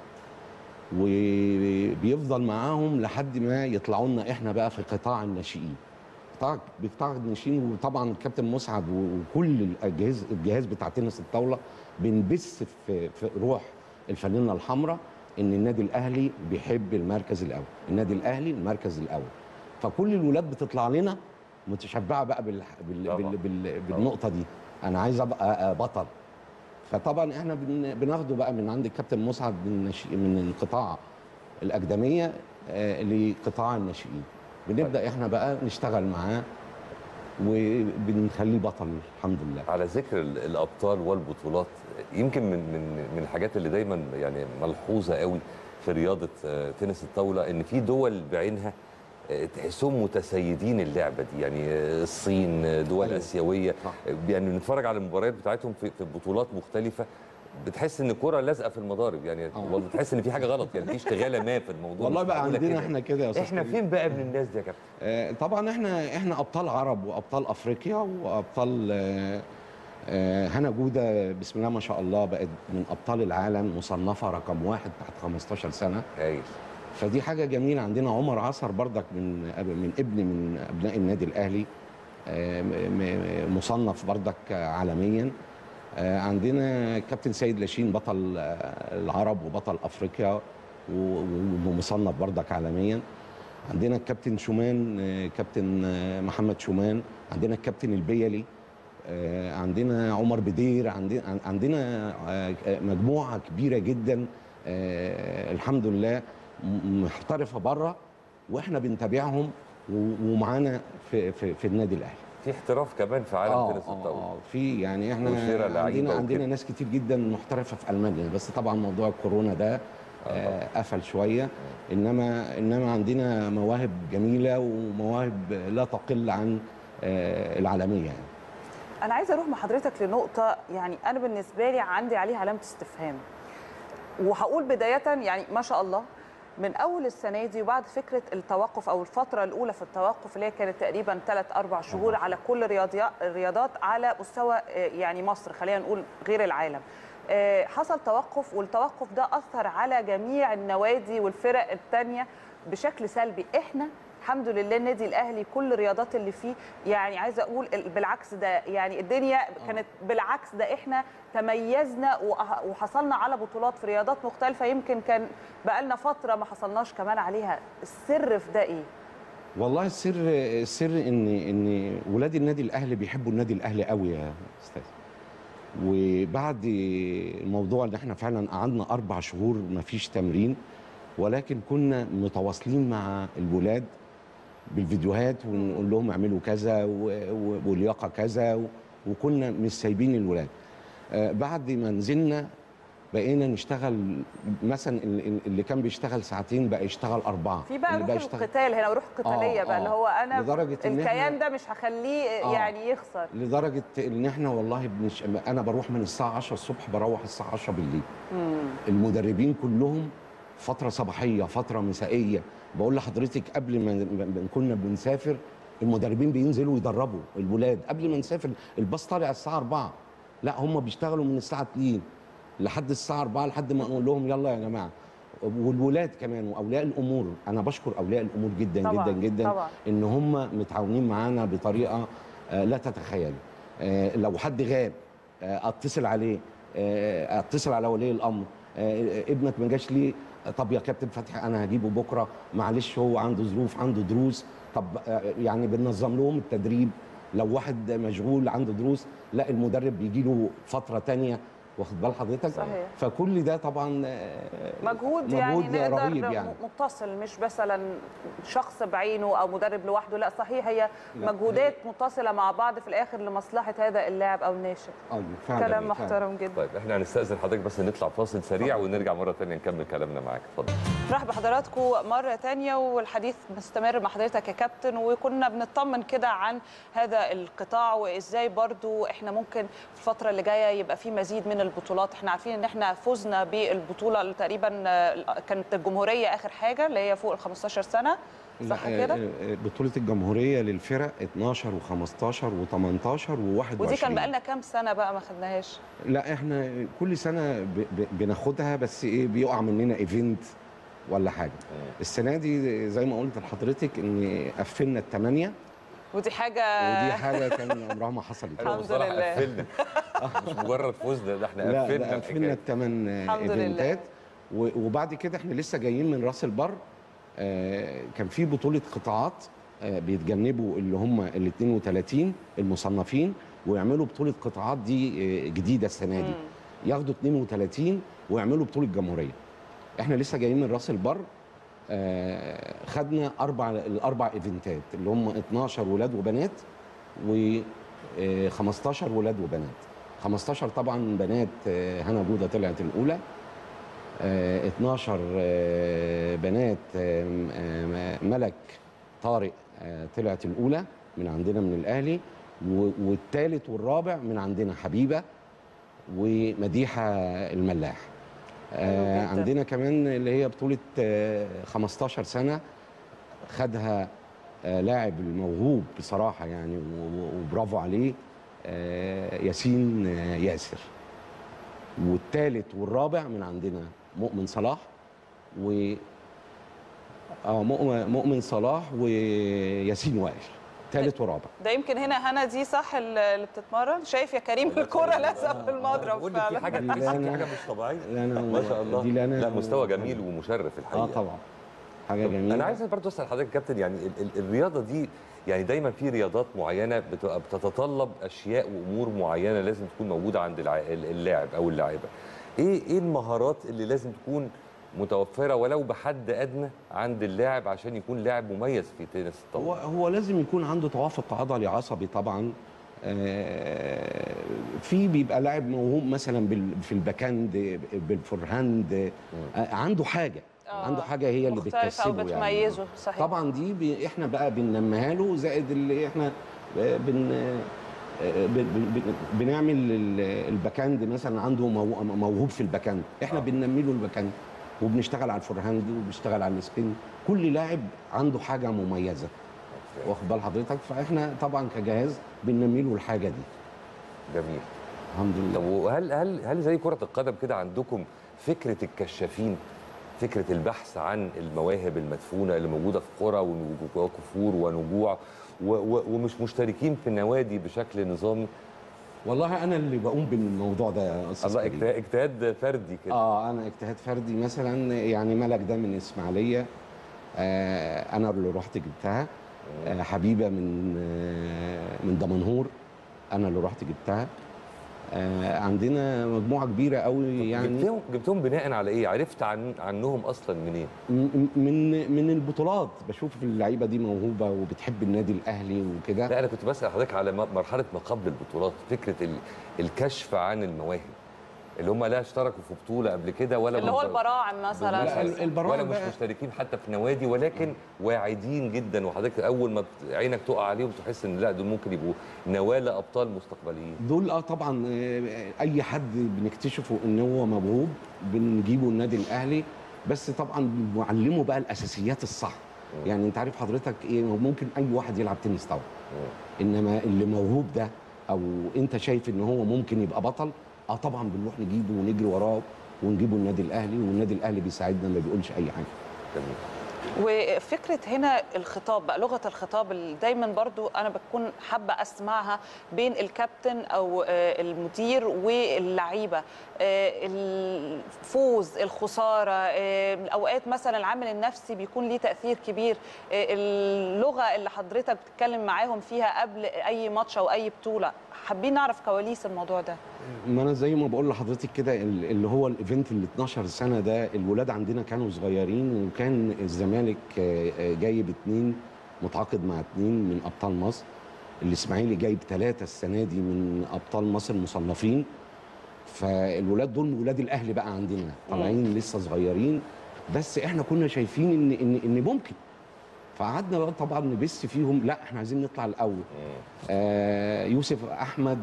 وبيفضل معاهم لحد ما يطلعوا لنا احنا بقى في قطاع الناشئين قطاع قطاع الناشئين وطبعا الكابتن مسعد وكل الجهاز الجهاز بتاع تنس الطاوله بنبث في, في روح الفانله الحمراء ان النادي الاهلي بيحب المركز الاول النادي الاهلي المركز الاول فكل الولاد بتطلع لنا متشبعه بقى بال... بال... بال... بال... بالنقطه دي انا عايز ابقى بطل فطبعا احنا بن... بناخده بقى من عند الكابتن مسعد من, نش... من قطاع الاكاديميه آه لقطاع الناشئين بنبدا احنا بقى نشتغل معاه وبنخليه بطل الحمد لله على ذكر ال- الابطال والبطولات يمكن من من من الحاجات اللي دايما يعني ملحوظه قوي في رياضه آه، تنس الطاوله ان في دول بعينها آه، تحسهم متسيدين اللعبه دي يعني آه، الصين آه، دول أيوة. اسيويه آه، يعني بنتفرج على المباريات بتاعتهم في في بطولات مختلفه بتحس ان الكره لازقه في المضارب يعني والله بتحس ان في حاجه غلط يعني في اشتغاله ما في الموضوع والله مش بقى معقولة عندنا كده. احنا كده يا استاذ احنا كريم. فين بقى من الناس دي يا كابتن آه، طبعا احنا احنا ابطال عرب وابطال افريقيا وابطال آه، آه، هنا جوده بسم الله ما شاء الله بقت من ابطال العالم مصنفه رقم واحد تحت 15 سنه هايل فدي حاجه جميله عندنا عمر عصر بردك من من ابن من ابناء النادي الاهلي آه، م- م- مصنف بردك عالميا آه، عندنا كابتن سيد لاشين بطل آه، العرب وبطل افريقيا و- ومصنف بردك عالميا عندنا الكابتن شومان آه، كابتن آه، محمد شومان عندنا الكابتن البيلي آه، عندنا عمر بدير عندنا عندنا آه، مجموعه كبيره جدا آه، الحمد لله م- محترفه بره واحنا بنتابعهم و- ومعانا في في, في النادي الاهلي في احتراف كمان في عالم آه، تنس آه، الطاوله آه، في يعني احنا وشراء لعيبة عندنا وكده. عندنا ناس كتير جدا محترفه في المانيا بس طبعا موضوع الكورونا ده آه، قفل شويه انما انما عندنا مواهب جميله ومواهب لا تقل عن آه، العالميه يعني انا عايزه اروح مع حضرتك لنقطه يعني انا بالنسبه لي عندي عليها علامه استفهام وهقول بدايه يعني ما شاء الله من اول السنه دي وبعد فكره التوقف او الفتره الاولى في التوقف اللي هي كانت تقريبا 3 4 شهور على كل الرياضيا- الرياضات على مستوى آه، يعني مصر خلينا نقول غير العالم آه، حصل توقف والتوقف ده اثر على جميع النوادي والفرق الثانيه بشكل سلبي احنا الحمد لله النادي الاهلي كل الرياضات اللي فيه يعني عايزه اقول ال- بالعكس ده يعني الدنيا كانت بالعكس ده احنا تميزنا وأه- وحصلنا على بطولات في رياضات مختلفه يمكن كان بقالنا فتره ما حصلناش كمان عليها السر في ده ايه والله السر السر ان ان ولاد النادي الاهلي بيحبوا النادي الاهلي قوي يا استاذ وبعد الموضوع ان احنا فعلا قعدنا اربع شهور ما فيش تمرين ولكن كنا متواصلين مع الولاد بالفيديوهات ونقول لهم اعملوا كذا و- و- والياقه كذا و- وكنا مش سايبين الولاد آه، بعد ما نزلنا بقينا نشتغل مثلا ال- ال- اللي كان بيشتغل ساعتين بقى يشتغل اربعه في بقى اللي روح يشتغل القتال هنا وروح قتاليه آه، بقى آه. اللي هو انا لدرجة إن الكيان إحنا- ده مش هخليه آه. يعني يخسر لدرجه ان احنا والله بنش... انا بروح من الساعه 10 الصبح بروح الساعه 10 بالليل مم. المدربين كلهم فتره صباحيه فتره مسائيه بقول لحضرتك قبل ما ما كنا بنسافر المدربين بينزلوا يدربوا الولاد قبل ما نسافر الباص طالع الساعه 4 لا هم بيشتغلوا من الساعه 2 لحد الساعه 4 لحد ما اقول لهم يلا يا جماعه والولاد كمان واولياء الامور انا بشكر اولياء الامور جدا طبعاً، جدا جدا طبعاً. ان هم متعاونين معانا بطريقه آه، لا تتخيل آه، لو حد غاب آه، اتصل عليه آه، اتصل على ولي الامر آه، ابنك ما جاش ليه طب يا كابتن فتحي انا هجيبه بكره معلش هو عنده ظروف عنده دروس طب آه، يعني بننظم لهم التدريب لو واحد مشغول عنده دروس لا المدرب بيجي له فتره تانية واخد بال حضرتك صحيح. فكل ده طبعا آه، مجهود, يعني مجهود نقدر رهيب يعني. متصل مش مثلا شخص بعينه او مدرب لوحده لا صحيح هي لا، مجهودات متصله مع بعض في الاخر لمصلحه هذا اللاعب او الناشئ آه، فعلا كلام فعلا. محترم جدا طيب احنا هنستاذن حضرتك بس نطلع فاصل سريع ونرجع مره ثانيه نكمل كلامنا معاك اتفضل نرحب بحضراتكم مرة تانية والحديث مستمر مع حضرتك يا كابتن وكنا بنطمن كده عن هذا القطاع وازاي برضو احنا ممكن في الفترة اللي جاية يبقى في مزيد من البطولات احنا عارفين ان احنا فزنا بالبطولة اللي تقريبا آه، كانت الجمهورية اخر حاجة اللي هي فوق ال 15 سنة صح لا، كده؟ آه، آه، بطولة الجمهورية للفرق 12 و15 و18 و21 ودي كان بقالنا كام سنة بقى ما خدناهاش لا احنا كل سنة ب- ب- بناخدها بس ايه بيقع مننا ايفنت ولا حاجة السنة دي زي ما قلت لحضرتك ان قفلنا الثمانية ودي حاجة ودي حاجة كان عمرها ما حصلت الحمد مصطلح لله. قفلنا مش مجرد فوزنا ده احنا لا قفلنا ده قفلنا الحكاية. الثمان الحمد لله. ايفنتات و- وبعد كده احنا لسه جايين من راس البر آه، كان في بطوله قطاعات آه، بيتجنبوا اللي هم ال 32 المصنفين ويعملوا بطوله قطاعات دي آه، جديده السنه دي ياخدوا 32 ويعملوا بطوله جمهوريه احنا لسه جايين من راس البر آه، خدنا اربع الاربع ايفنتات اللي هم 12 ولاد وبنات و آه، 15 ولاد وبنات 15 طبعا بنات آه، هنا جوده طلعت الاولى آه، 12 آه، بنات آه، آه، ملك طارق آه، طلعت الاولى من عندنا من الاهلي و- والثالث والرابع من عندنا حبيبه ومديحه الملاح آه، جداً. عندنا كمان اللي هي بطوله آه، 15 سنه خدها آه، لاعب الموهوب بصراحه يعني و- و- وبرافو عليه آه، ياسين آه، ياسر والثالث والرابع من عندنا مؤمن صلاح و اه مؤمن مؤمن صلاح وياسين وائل ثالث ورابع ده يمكن هنا هنا دي صح اللي بتتمرن شايف يا كريم الكرة لازقة في المضرب بقول لك في فعلا حاجه دي تحس لا في أنا- حاجه مش طبيعيه لا أنا ما شاء الله دي لا أنا- لا مستوى جميل ومشرف الحقيقه اه طبعا حاجه جميله انا عايز برضه اسال حضرتك يا كابتن يعني ال- ال- الرياضه دي يعني دايما في رياضات معينه بتبقى بتتطلب اشياء وامور معينه لازم تكون موجوده عند الع- ال- اللاعب او اللاعبه ايه ايه المهارات اللي لازم تكون متوفره ولو بحد ادنى عند اللاعب عشان يكون لاعب مميز في تنس الطاوله هو هو لازم يكون عنده توافق عضلي عصبي طبعا آه، في بيبقى لاعب موهوب مثلا بال- في الباكاند بالفورهاند آه، عنده حاجه آه، عنده حاجه هي اللي مختلفة أو بتكسبه بتميزه صحيح طبعا دي بي احنا بقى بننميها له زائد اللي احنا بن آه، بن- بن- بنعمل ال- الباكاند مثلا عنده مو- موهوب في الباكاند احنا بننمي له الباكاند وبنشتغل على الفورهاند وبنشتغل على السبين كل لاعب عنده حاجه مميزه واخد بال حضرتك فاحنا طبعا كجهاز بننمي له الحاجه دي جميل الحمد لله طب وهل هل هل زي كره القدم كده عندكم فكره الكشافين فكره البحث عن المواهب المدفونه اللي موجوده في قرى ونجو- وكفور ونجوع و- و- ومش مشتركين في النوادي بشكل نظامي والله انا اللي بقوم بالموضوع ده يا استاذ الله كريم. اجت- اجتهاد فردي كده اه انا اجتهاد فردي مثلا يعني ملك ده من اسماعيليه آه انا اللي رحت جبتها آه حبيبه من آه من دمنهور انا اللي رحت جبتها آه عندنا مجموعه كبيره قوي يعني جبتهم جبتهم بناء على ايه عرفت عن عنهم اصلا منين م- من من البطولات بشوف اللعيبه دي موهوبه وبتحب النادي الاهلي وكده لا انا كنت بسال حضرتك على م- مرحله ما قبل البطولات فكره ال- الكشف عن المواهب اللي هم لا اشتركوا في بطوله قبل كده ولا اللي هو منض- البراعم مثلا لا، ال- البراعم ولا مش بقى- مشتركين حتى في نوادي ولكن واعدين جدا وحضرتك اول ما بت- عينك تقع عليهم تحس ان لا دول ممكن يبقوا نواه لابطال مستقبليين دول اه طبعا آه، اي حد بنكتشفه ان هو موهوب بنجيبه النادي الاهلي بس طبعا بنعلمه بقى الاساسيات الصح يعني انت عارف حضرتك ايه ممكن اي واحد يلعب تنس طاوله انما اللي موهوب ده او انت شايف ان هو ممكن يبقى بطل اه طبعا بنروح نجيبه ونجري وراه ونجيبه النادي الاهلي والنادي الاهلي بيساعدنا ما بيقولش اي حاجه وفكره هنا الخطاب بقى لغه الخطاب اللي دايما برضو انا بكون حابه اسمعها بين الكابتن او آه، المدير واللعيبه آه، الفوز الخساره آه، اوقات مثلا العامل النفسي بيكون ليه تاثير كبير آه، اللغه اللي حضرتك بتتكلم معاهم فيها قبل اي ماتش او اي بطوله حابين نعرف كواليس الموضوع ده ما انا زي ما بقول لحضرتك كده ال- اللي هو الايفنت ال 12 سنه ده الولاد عندنا كانوا صغيرين وكان الزمالك آه، آه، جايب اتنين متعاقد مع اتنين من ابطال مصر الاسماعيلي جايب ثلاثه السنه دي من ابطال مصر المصنفين فالولاد دول ولاد الاهلي بقى عندنا طالعين لسه صغيرين بس احنا كنا شايفين ان ان ان ممكن فقعدنا بقى طبعا نبث فيهم لا احنا عايزين نطلع الاول آه يوسف احمد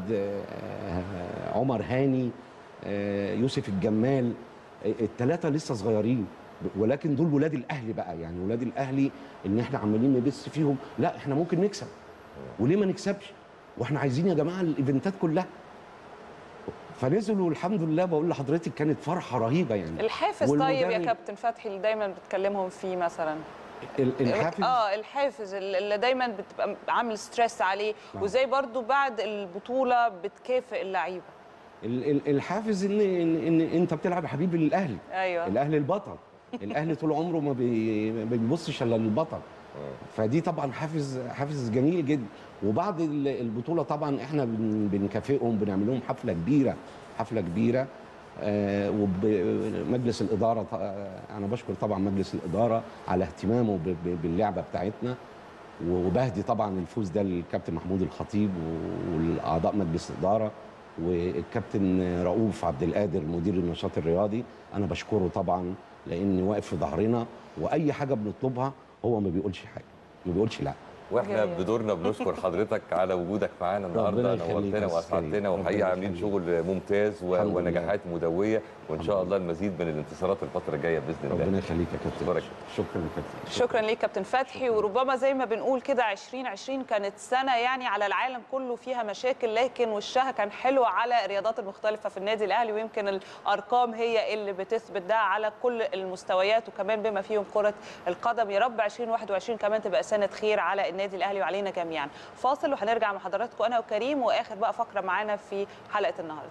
آه عمر هاني آه يوسف الجمال آه الثلاثه لسه صغيرين ولكن دول ولاد الاهلي بقى يعني ولاد الاهلي ان احنا عمالين نبث فيهم لا احنا ممكن نكسب وليه ما نكسبش واحنا عايزين يا جماعه الايفنتات كلها فنزلوا الحمد لله بقول لحضرتك كانت فرحه رهيبه يعني الحافز طيب يا والمدرب- كابتن فتحي اللي دايما بتكلمهم فيه مثلا ال- الحافز اه الحافز اللي دايما بتبقى عامل ستريس عليه نعم. وازاي برضو بعد البطوله بتكافئ اللعيبه ال- ال- الحافز ان ان, إن انت بتلعب يا حبيبي للاهلي ايوه الاهلي البطل الاهلي طول عمره ما بي- ما بيبصش الا للبطل فدي طبعا حافز حافز جميل جدا وبعد ال- البطوله طبعا احنا بن- بنكافئهم بنعمل لهم حفله كبيره حفله كبيره ومجلس الاداره ط- آه، انا بشكر طبعا مجلس الاداره على اهتمامه ب- ب- باللعبه بتاعتنا وبهدي طبعا الفوز ده للكابتن محمود الخطيب والاعضاء مجلس الاداره والكابتن رؤوف عبد القادر مدير النشاط الرياضي انا بشكره طبعا لان واقف في ظهرنا واي حاجه بنطلبها هو ما بيقولش حاجه ما بيقولش لا واحنا جميل. بدورنا بنشكر حضرتك على وجودك معانا ربنا النهارده يخليك نورتنا يا أستاذ واسعدتنا كريم. والحقيقه ربنا عاملين شغل ممتاز و- الحمد لله. ونجاحات مدويه وان شاء الله المزيد من الانتصارات الفتره الجايه باذن الله ربنا يخليك يا كابتن شكرا يا كابتن شكرا ليك كابتن فتحي وربما زي ما بنقول كده 2020 كانت سنه يعني على العالم كله فيها مشاكل لكن وشها كان حلو على الرياضات المختلفه في النادي الاهلي ويمكن الارقام هي اللي بتثبت ده على كل المستويات وكمان بما فيهم كره القدم يا رب 2021 كمان تبقى سنه خير على النادي الاهلي وعلينا جميعا فاصل وهنرجع مع حضراتكم انا وكريم واخر بقى فقره معانا في حلقه النهارده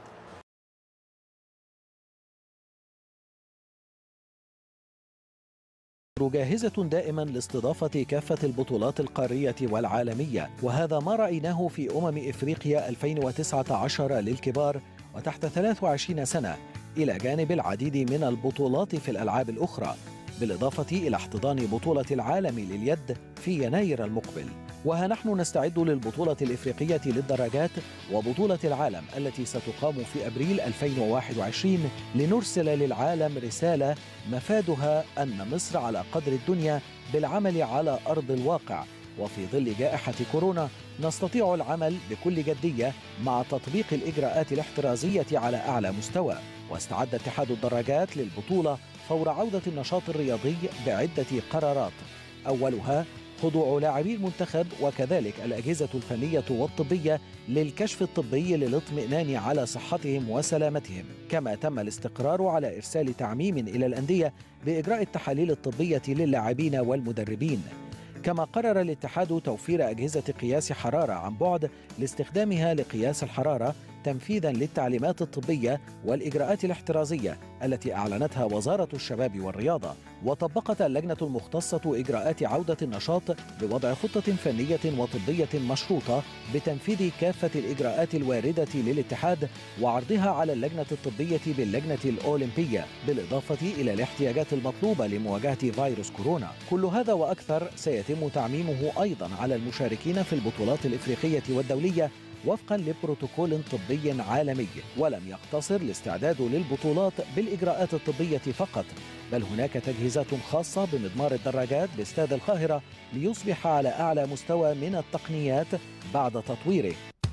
جاهزة دائما لاستضافة كافة البطولات القارية والعالمية وهذا ما رأيناه في أمم إفريقيا 2019 للكبار وتحت 23 سنة إلى جانب العديد من البطولات في الألعاب الأخرى بالإضافة إلى احتضان بطولة العالم لليد في يناير المقبل وها نحن نستعد للبطولة الإفريقية للدراجات وبطولة العالم التي ستقام في أبريل 2021 لنرسل للعالم رسالة مفادها أن مصر على قدر الدنيا بالعمل على أرض الواقع وفي ظل جائحة كورونا نستطيع العمل بكل جدية مع تطبيق الإجراءات الاحترازية على أعلى مستوى واستعد اتحاد الدراجات للبطولة فور عودة النشاط الرياضي بعدة قرارات أولها خضوع لاعبي المنتخب وكذلك الأجهزة الفنية والطبية للكشف الطبي للاطمئنان على صحتهم وسلامتهم كما تم الاستقرار على إرسال تعميم إلى الأندية بإجراء التحاليل الطبية للاعبين والمدربين كما قرر الاتحاد توفير أجهزة قياس حرارة عن بعد لاستخدامها لقياس الحرارة تنفيذا للتعليمات الطبية والإجراءات الاحترازية التي أعلنتها وزارة الشباب والرياضة وطبقت اللجنة المختصة إجراءات عودة النشاط بوضع خطة فنية وطبية مشروطة بتنفيذ كافة الإجراءات الواردة للاتحاد وعرضها على اللجنة الطبية باللجنة الأولمبية بالإضافة إلى الاحتياجات المطلوبة لمواجهة فيروس كورونا كل هذا وأكثر سيتم تعميمه أيضا على المشاركين في البطولات الإفريقية والدولية وفقا لبروتوكول طبي عالمي ولم يقتصر الاستعداد للبطولات بالإجراءات الطبية فقط بل هناك تجهيزات خاصة بمضمار الدراجات باستاد القاهرة ليصبح على أعلى مستوى من التقنيات بعد تطويره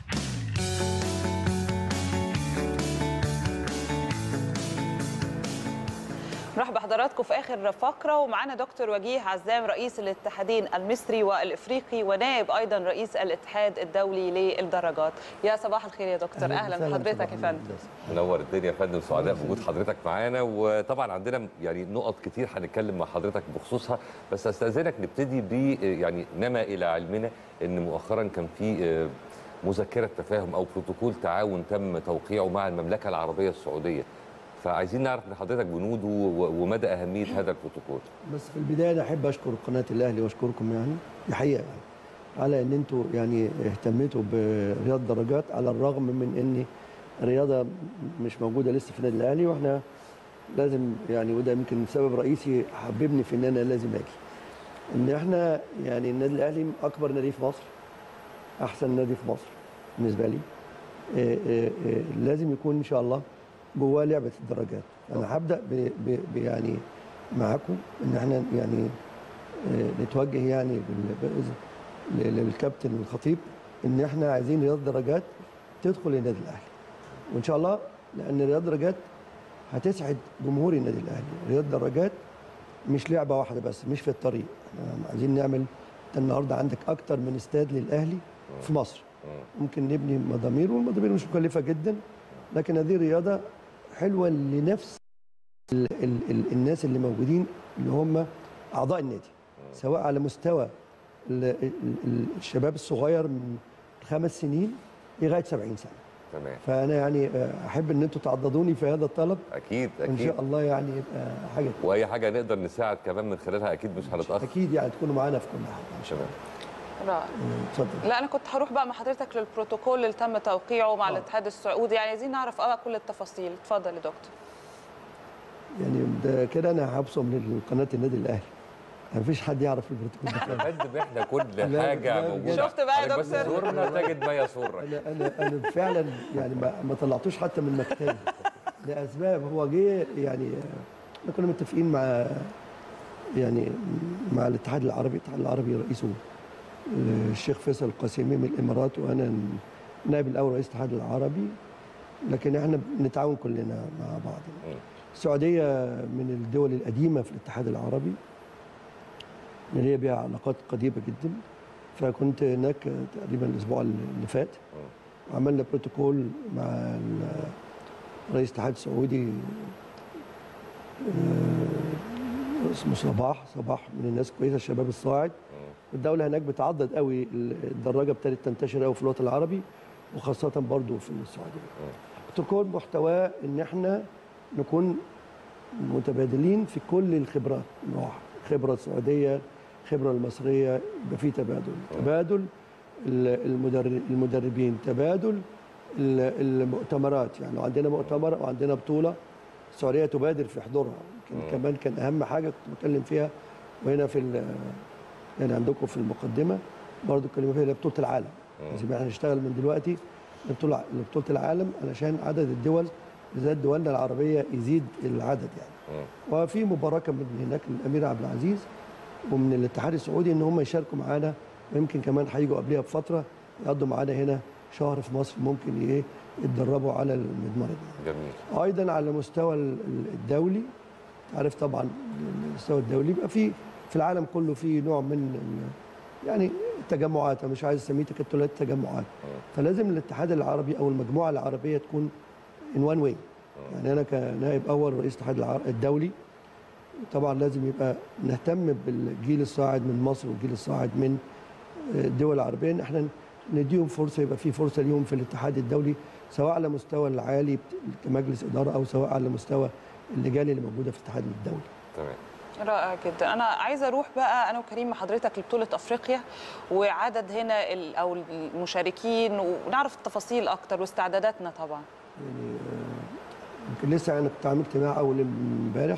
نرحب بحضراتكم في اخر فقره ومعانا دكتور وجيه عزام رئيس الاتحادين المصري والافريقي ونائب ايضا رئيس الاتحاد الدولي للدرجات يا صباح الخير يا دكتور اهلا بحضرتك يا فندم منور الدنيا يا فندم سعداء بوجود حضرتك معانا وطبعا عندنا يعني نقط كتير هنتكلم مع حضرتك بخصوصها بس استاذنك نبتدي ب يعني نما الى علمنا ان مؤخرا كان في مذكره تفاهم او بروتوكول تعاون تم توقيعه مع المملكه العربيه السعوديه فعايزين نعرف من حضرتك بنوده ومدى اهميه هذا البروتوكول بس في البدايه انا احب اشكر قناه الاهلي واشكركم يعني دي حقيقه يعني على ان انتوا يعني اهتميتوا برياض درجات على الرغم من ان الرياضه مش موجوده لسه في النادي الاهلي واحنا لازم يعني وده يمكن سبب رئيسي حببني في ان انا لازم اجي ان احنا يعني النادي الاهلي اكبر نادي في مصر احسن نادي في مصر بالنسبه لي إيه إيه إيه لازم يكون ان شاء الله جواه لعبه الدرجات انا هبدا ب ب يعني معاكم ان احنا يعني نتوجه يعني للكابتن الخطيب ان احنا عايزين رياض درجات تدخل النادي الاهلي وان شاء الله لان رياض درجات هتسعد جمهور النادي الاهلي رياض درجات مش لعبه واحده بس مش في الطريق احنا عايزين نعمل النهارده عندك اكتر من استاد للاهلي في مصر ممكن نبني مضامير والمضامير مش مكلفه جدا لكن هذه رياضه حلوه لنفس ال ال ال الناس اللي موجودين اللي هم اعضاء النادي سواء على مستوى ال ال الشباب الصغير من خمس سنين لغايه 70 سنه تمام فانا يعني احب ان انتم تعضدوني في هذا الطلب اكيد اكيد ان شاء الله يعني يبقى حاجه واي حاجه نقدر نساعد كمان من خلالها اكيد مش هنتاخر اكيد يعني تكونوا معانا في كل حاجه تمام رائع اتفضل لا انا كنت هروح بقى مع حضرتك للبروتوكول اللي تم توقيعه مع آه. الاتحاد السعودي يعني عايزين نعرف اه كل التفاصيل اتفضل يا دكتور يعني ده كده انا هبصم لقناه النادي الاهلي ما فيش حد يعرف البروتوكول ده فندم احنا كل لا، حاجه لا، موجوده بجد. شفت بقى يا حضرتك بس دكتور؟ زورنا تجد ما يسرك انا انا انا فعلا يعني ما, ما طلعتوش حتى من مكتبي لاسباب هو جه يعني احنا كنا متفقين مع يعني مع الاتحاد العربي الاتحاد العربي رئيسه الشيخ فيصل القاسمي من الامارات وانا نائب الاول رئيس الاتحاد العربي لكن احنا بنتعاون كلنا مع بعض السعوديه من الدول القديمه في الاتحاد العربي اللي هي بها علاقات قديمه جدا فكنت هناك تقريبا الاسبوع اللي فات وعملنا بروتوكول مع ال- رئيس الاتحاد السعودي آه، اسمه صباح صباح من الناس كويسه الشباب الصاعد الدوله هناك بتعضد قوي الدراجه ابتدت تنتشر قوي في الوطن العربي وخاصه برضو في السعوديه بروتوكول محتواه ان احنا نكون متبادلين في كل الخبرات نوع خبره سعوديه خبره المصريه يبقى في تبادل تبادل ال- المدرب المدربين تبادل ال- المؤتمرات يعني لو عندنا مؤتمر او عندنا بطوله السعوديه تبادر في حضورها يمكن كمان كان اهم حاجه كنت بتكلم فيها وهنا في ال- يعني عندكم في المقدمه برضو اتكلموا فيها اللي هي بطوله العالم لازم احنا نشتغل من دلوقتي لبطوله لبطوله العالم علشان عدد الدول بالذات دولنا العربيه يزيد العدد يعني وفي مباراه كان من هناك الامير عبد العزيز ومن الاتحاد السعودي ان هم يشاركوا معانا ويمكن كمان هيجوا قبلها بفتره يقضوا معانا هنا شهر في مصر ممكن ايه يتدربوا على المضمار ده جميل ايضا على المستوى ال- ال- الدولي عارف طبعا المستوى الدولي يبقى في في العالم كله في نوع من ال- يعني التجمعات أنا مش عايز اسميه تكتلات تجمعات فلازم الاتحاد العربي او المجموعه العربيه تكون ان وان واي يعني انا كنائب اول رئيس الاتحاد العر- الدولي طبعا لازم يبقى نهتم بالجيل الصاعد من مصر والجيل الصاعد من الدول العربيه ان احنا نديهم فرصه يبقى في فرصه ليهم في الاتحاد الدولي سواء على مستوى العالي كمجلس اداره او سواء على مستوى اللجان اللي موجوده في الاتحاد الدولي تمام رائع جدا انا عايزه اروح بقى انا وكريم مع حضرتك لبطوله افريقيا وعدد هنا ال- او المشاركين ونعرف التفاصيل اكتر واستعداداتنا طبعا يعني آه، يمكن لسه انا كنت عامل اجتماع اول امبارح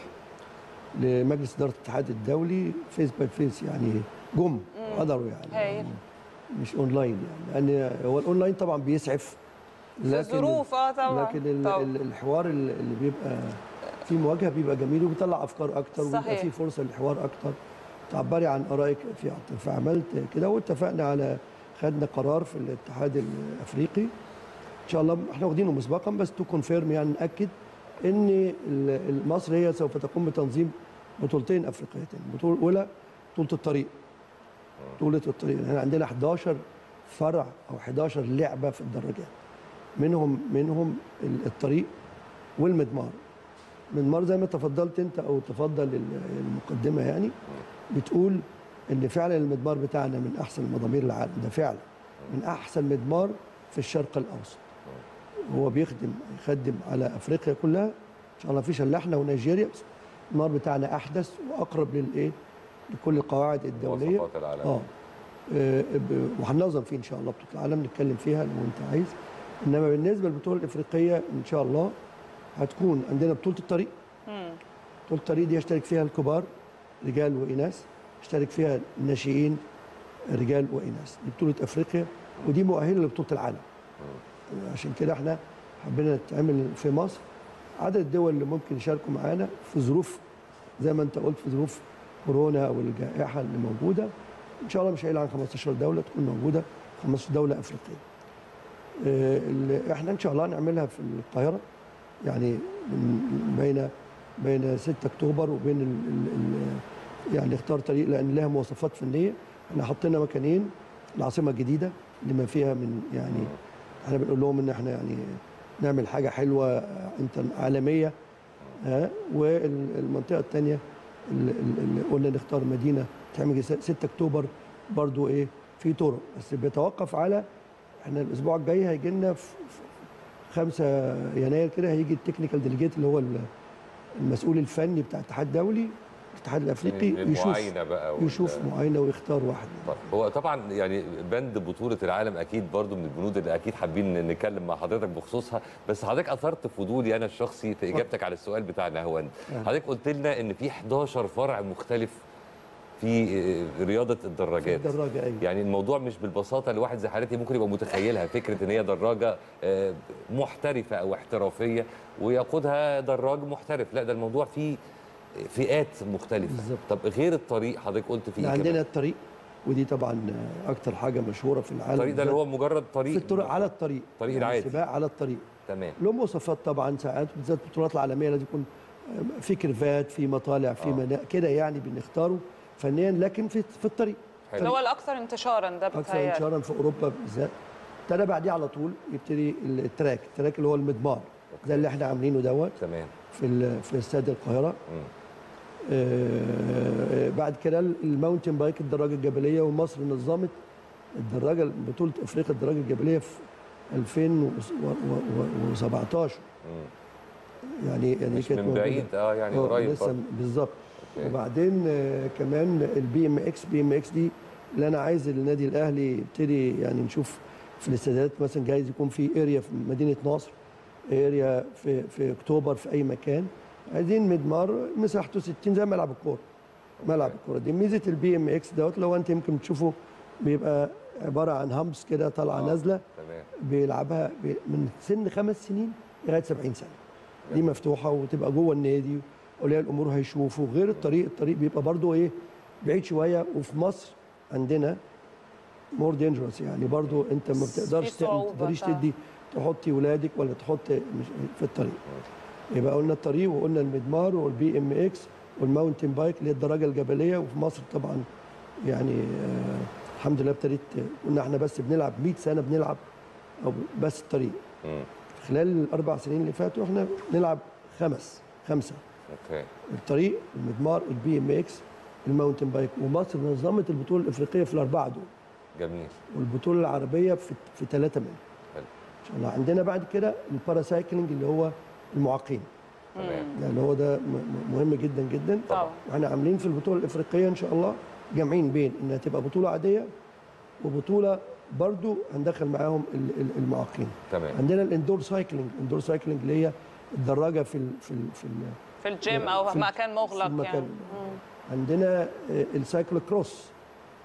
لمجلس اداره الاتحاد الدولي فيس باي فيس يعني جم حضروا يعني هايل مش اونلاين يعني لان هو الاونلاين طبعا بيسعف في الظروف اه طبعا لكن ال- طبعاً. ال- الحوار ال- اللي بيبقى في مواجهه بيبقى جميل وبيطلع افكار اكتر وبيبقى صحيح. في فرصه للحوار اكتر تعبري عن ارائك في فعملت كده واتفقنا على خدنا قرار في الاتحاد الافريقي ان شاء الله احنا واخدينه مسبقا بس تو كونفيرم يعني ناكد ان ال- ال- مصر هي سوف تقوم بتنظيم بطولتين افريقيتين البطوله الاولى بطوله الطريق بطوله الطريق احنا عندنا 11 فرع او 11 لعبه في الدراجات منهم منهم ال- الطريق والمدمار مدمار زي ما تفضلت انت او تفضل ال- المقدمه يعني بتقول ان فعلا المدمار بتاعنا من احسن مضامير العالم ده فعلا من احسن مدمار في الشرق الاوسط هو بيخدم يخدم على افريقيا كلها ان شاء الله مفيش الا احنا ونيجيريا بس المدمار بتاعنا احدث واقرب للايه لكل القواعد الدوليه مواصفات العالم. اه آه، ب- وهننظم فيه ان شاء الله بطوله العالم نتكلم فيها لو انت عايز انما بالنسبه للبطوله الافريقيه ان شاء الله هتكون عندنا بطوله الطريق بطوله الطريق دي يشترك فيها الكبار رجال واناث يشترك فيها الناشئين رجال واناث دي بطوله افريقيا ودي مؤهله لبطوله العالم عشان كده احنا حبينا نتعمل في مصر عدد الدول اللي ممكن يشاركوا معانا في ظروف زي ما انت قلت في ظروف كورونا او الجائحه اللي موجوده ان شاء الله مش هيقل عن 15 دوله تكون موجوده 15 دوله افريقيه. آه، اللي احنا ان شاء الله نعملها في القاهره يعني من بين بين 6 اكتوبر وبين ال ال ال يعني اختار طريق لان لها مواصفات فنيه احنا حطينا مكانين العاصمه الجديده لما فيها من يعني احنا بنقول لهم ان احنا يعني نعمل حاجه حلوه آه، انت عالميه ها والمنطقه الثانيه اللي قلنا نختار مدينه تعمل 6 اكتوبر برضو ايه في طرق بس بيتوقف على احنا الاسبوع الجاي هيجي لنا في في 5 يناير كده هيجي التكنيكال ديليجيت اللي هو ال- المسؤول الفني بتاع الاتحاد الدولي الاتحاد الافريقي يشوف المعاينه بقى وال- يشوف معاينه ويختار واحد طيب هو طبعا يعني بند بطوله العالم اكيد برضو من البنود اللي اكيد حابين نتكلم مع حضرتك بخصوصها بس حضرتك اثرت فضولي انا الشخصي في اجابتك على السؤال بتاعنا هو آه. حضرتك قلت لنا ان في 11 فرع مختلف في آه، رياضه الدراجات الدراجه ايوه يعني الموضوع مش بالبساطه اللي واحد زي حالتي ممكن يبقى متخيلها فكره ان هي دراجه آه، محترفه او احترافيه ويقودها دراج محترف لا ده الموضوع فيه فئات مختلفه بالظبط. طب غير الطريق حضرتك قلت فيه احنا إيه عندنا كمان؟ الطريق ودي طبعا اكتر حاجه مشهوره في العالم الطريق ده اللي هو مجرد طريق في الطرق على الطريق طريق يعني العادي. سباق على الطريق تمام له مواصفات طبعا ساعات بالذات البطولات العالميه لازم يكون في كيرفات في مطالع في آه. منا... كده يعني بنختاره فنيا لكن في في الطريق اللي هو الاكثر انتشارا ده اكثر بتهيألي انتشارا في اوروبا بالذات ابتدى بعديه على طول يبتدي التراك التراك اللي هو المدمار ده اللي احنا عاملينه دوت تمام في ال- في استاد القاهره آه، بعد كده الماونتن بايك الدراجه الجبليه ومصر نظمت الدراجه بطوله افريقيا الدراجه الجبليه في 2017 يعني يعني مش كانت من موجودة. بعيد اه يعني قريب لسه برضه. بالظبط أوكي. وبعدين آه، كمان البي ام اكس بي ام اكس دي اللي انا عايز النادي الاهلي يبتدي يعني نشوف في الاستادات مثلا جايز يكون في اريا في مدينه نصر اريا في في اكتوبر في اي مكان عايزين مدمار مساحته 60 زي ملعب الكوره ملعب الكوره دي ميزه البي ام اكس دوت لو انت يمكن تشوفه بيبقى عباره عن همس كده طالعه نازله تمام بيلعبها ب- من سن خمس سنين لغايه 70 سنه دي مفتوحه وتبقى جوه النادي اولياء الامور هيشوفوا غير الطريق الطريق بيبقى برضو ايه بعيد شويه وفي مصر عندنا مور دينجرس يعني برضو انت ما بتقدرش في ت- ما صعوبة تقدريش فعلا. تدي تحطي ولادك ولا تحط مش في الطريق يبقى قلنا الطريق وقلنا المدمار والبي ام اكس والماونتن بايك اللي هي الدراجه الجبليه وفي مصر طبعا يعني آه الحمد لله ابتديت قلنا احنا بس بنلعب 100 سنه بنلعب او بس الطريق مم. خلال الاربع سنين اللي فاتوا احنا نلعب خمس خمسه اوكي الطريق المدمار البي ام اكس الماونتن بايك ومصر نظمت البطوله الافريقيه في الاربعه دول جميل والبطوله العربيه في في ثلاثه منهم حلو. ان شاء الله عندنا بعد كده الباراسايكلينج اللي هو المعاقين تمام ده اللي هو ده م- م- مهم جدا جدا طبعا احنا عاملين في البطوله الافريقيه ان شاء الله جامعين بين انها تبقى بطوله عاديه وبطوله برضو هندخل معاهم ال- ال- المعاقين تمام عندنا الاندور سايكلينج الاندور سايكلينج اللي هي الدراجه في ال في ال في ال في الجيم او في- مكان في مغلق المكان. يعني مم. عندنا آه، السايكل كروس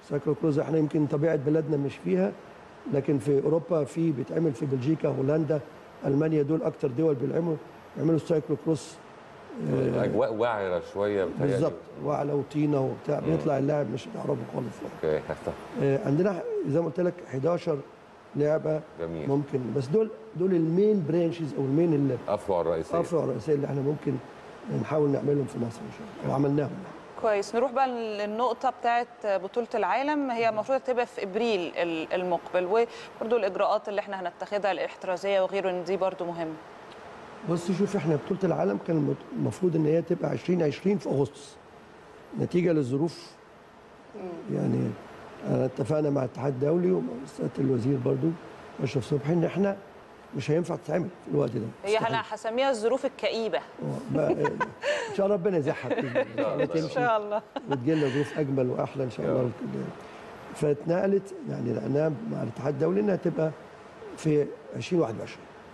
سايكلوكروز احنا يمكن طبيعه بلادنا مش فيها لكن في اوروبا في بيتعمل في بلجيكا هولندا المانيا دول اكتر دول بيعملوا بيعملوا السايكلوكروس آه، الاجواء وعره شويه بتهيألي. بالظبط وعلى وطينه وبتاع مم. بيطلع اللاعب مش هتعرفه خالص اوكي آه، عندنا زي ما قلت لك 11 لعبه جميل. ممكن بس دول دول المين برانشز او المين اللي افرع الرئيسيه الافرع الرئيسيه اللي احنا ممكن نحاول نعملهم في مصر ان شاء الله وعملناهم كويس نروح بقى للنقطة بتاعت بطولة العالم هي المفروض تبقى في ابريل ال- المقبل وبرضه الاجراءات اللي احنا هنتخذها الاحترازية وغيره ان دي برضه مهمة بص شوف احنا بطوله العالم كان المت- المفروض ان هي تبقى 2020 في اغسطس نتيجه للظروف يعني أنا اتفقنا مع الاتحاد الدولي ومع سياده الوزير برضو اشرف صبحي ان احنا مش هينفع تتعمل في الوقت ده هي انا هسميها الظروف الكئيبة بقى ان شاء الله ربنا يزحها بإذن الله. ان تمشي شاء الله وتجي لنا ظروف اجمل واحلى ان شاء الله فاتنقلت يعني لقيناها مع الاتحاد الدولي انها تبقى في 2021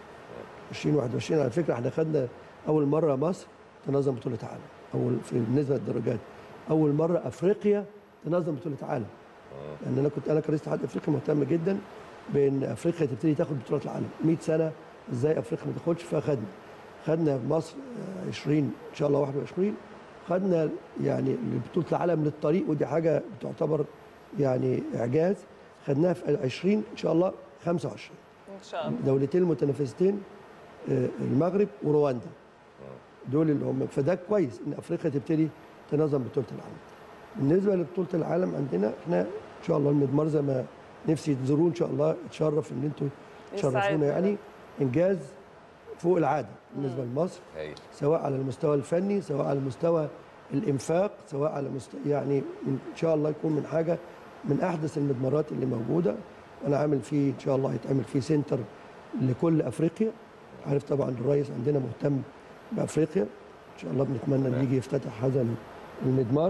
2021 على فكره احنا خدنا اول مره مصر تنظم بطوله عالم اول في بالنسبه للدرجات اول مره افريقيا تنظم بطوله عالم لان انا كنت انا كرئيس اتحاد افريقيا مهتم جدا بان افريقيا تبتدي تاخد بطولات العالم 100 سنه ازاي افريقيا ما تاخدش فخدنا خدنا في مصر آه، 20 ان شاء الله 21 خدنا يعني بطوله العالم للطريق ودي حاجه تعتبر يعني اعجاز خدناها في 20 ان شاء الله 25 ان شاء الله دولتين متنافستين آه، المغرب ورواندا دول اللي هم فده كويس ان افريقيا تبتدي تنظم بطوله العالم بالنسبه لبطوله العالم عندنا احنا ان شاء الله المدمار زي ما نفسي تزوروه ان شاء الله اتشرف ان انتوا تشرفونا يسعدنا. يعني انجاز فوق العاده بالنسبه لمصر سواء على المستوى الفني سواء على مستوى الانفاق سواء على مستوى يعني ان شاء الله يكون من حاجه من احدث المدمرات اللي موجوده انا عامل فيه ان شاء الله هيتعمل فيه سنتر لكل افريقيا عارف طبعا الرئيس عندنا مهتم بافريقيا ان شاء الله بنتمنى ان يجي يفتتح هذا المدمار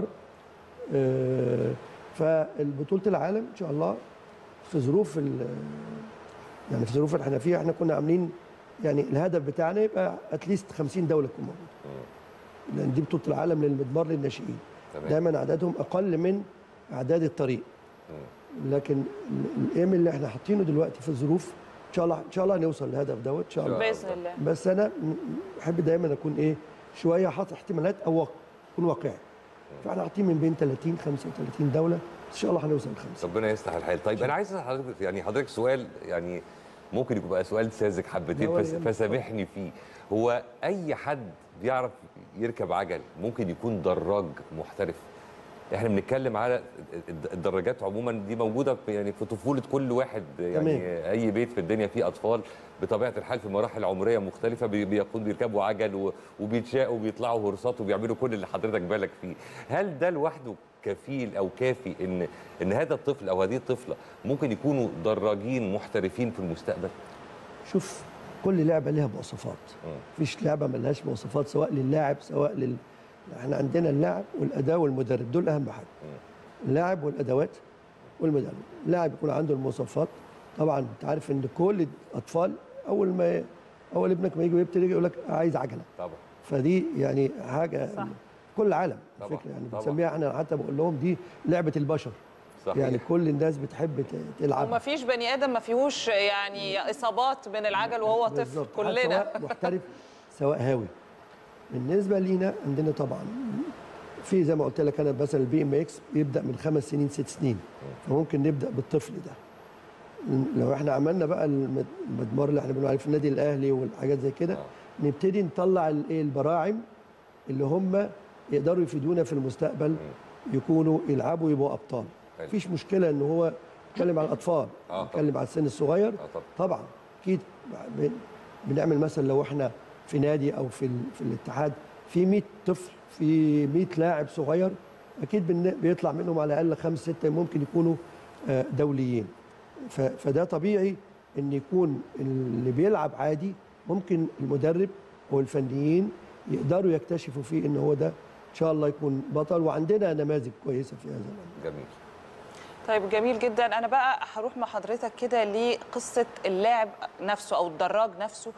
آه، فالبطوله العالم ان شاء الله في ظروف ال- يعني في ظروف اللي احنا فيها احنا كنا عاملين يعني الهدف بتاعنا يبقى اتليست 50 دوله تكون موجوده لان دي بطوله العالم للمدمار للناشئين تمام. دايما عددهم اقل من اعداد الطريق لكن ال- الايم اللي احنا حاطينه دلوقتي في الظروف ان شاء الله ان شاء الله هنوصل للهدف دوت ان شاء الله باذن الله بس انا م- بحب دايما اكون ايه شويه حاطط احتمالات او واقع اكون واقعي فاحنا حاطين من بين 30 35 دوله بس ان شاء الله هنوصل لخمسه ربنا يصلح الحال طيب انا عايز اسال حضرتك يعني حضرتك سؤال يعني ممكن يبقى سؤال ساذج حبتين لا ولا فس- يهمك. فسامحني فيه هو اي حد بيعرف يركب عجل ممكن يكون دراج محترف احنا بنتكلم على الد- الدراجات عموما دي موجوده في يعني في طفوله كل واحد يعني تمام. اي بيت في الدنيا فيه اطفال بطبيعه الحال في مراحل عمريه مختلفه بي- بيكون بيركبوا عجل و- وبيتشاقوا وبيطلعوا هرصات وبيعملوا كل اللي حضرتك بالك فيه هل ده لوحده كفيل او كافي ان ان هذا الطفل او هذه الطفله ممكن يكونوا دراجين محترفين في المستقبل شوف كل لعبه لها مواصفات مفيش لعبه ملهاش مواصفات سواء للاعب سواء لل احنا عندنا اللاعب والاداه والمدرب دول اهم حاجه اللاعب والادوات والمدرب اللاعب يكون عنده المواصفات طبعا انت عارف ان كل الاطفال اول ما اول ابنك ما يجي يبتدي يقول لك عايز عجله طبعا فدي يعني حاجه صح. كل العالم طبعا، فكره يعني طبعا. بنسميها احنا حتى بقول لهم دي لعبه البشر صحيح. يعني كل الناس بتحب ت- تلعب وما فيش بني ادم ما فيهوش يعني اصابات من العجل وهو طفل بالظبط. كلنا سواء محترف سواء هاوي بالنسبه لينا عندنا طبعا في زي ما قلت لك انا مثلا البي ام اكس بيبدا من خمس سنين ست سنين فممكن نبدا بالطفل ده لو احنا عملنا بقى المد- المدمار اللي احنا بنقول عليه في النادي الاهلي والحاجات زي كده نبتدي نطلع الايه البراعم اللي هم يقدروا يفيدونا في المستقبل يكونوا يلعبوا يبقوا ابطال حلو. مفيش مشكله ان هو يتكلم على الاطفال آه، يتكلم على السن الصغير طبعا. طبعا اكيد ب- بنعمل مثلا لو احنا في نادي او في ال- في الاتحاد في 100 طفل في 100 لاعب صغير اكيد بن- بيطلع منهم على الاقل خمس سته ممكن يكونوا آه، دوليين ف- فده طبيعي ان يكون اللي بيلعب عادي ممكن المدرب او الفنيين يقدروا يكتشفوا فيه ان هو ده ان شاء الله يكون بطل وعندنا نماذج كويسه في هذا الامر جميل طيب جميل جدا انا بقى هروح مع حضرتك كده لقصه اللاعب نفسه او الدراج نفسه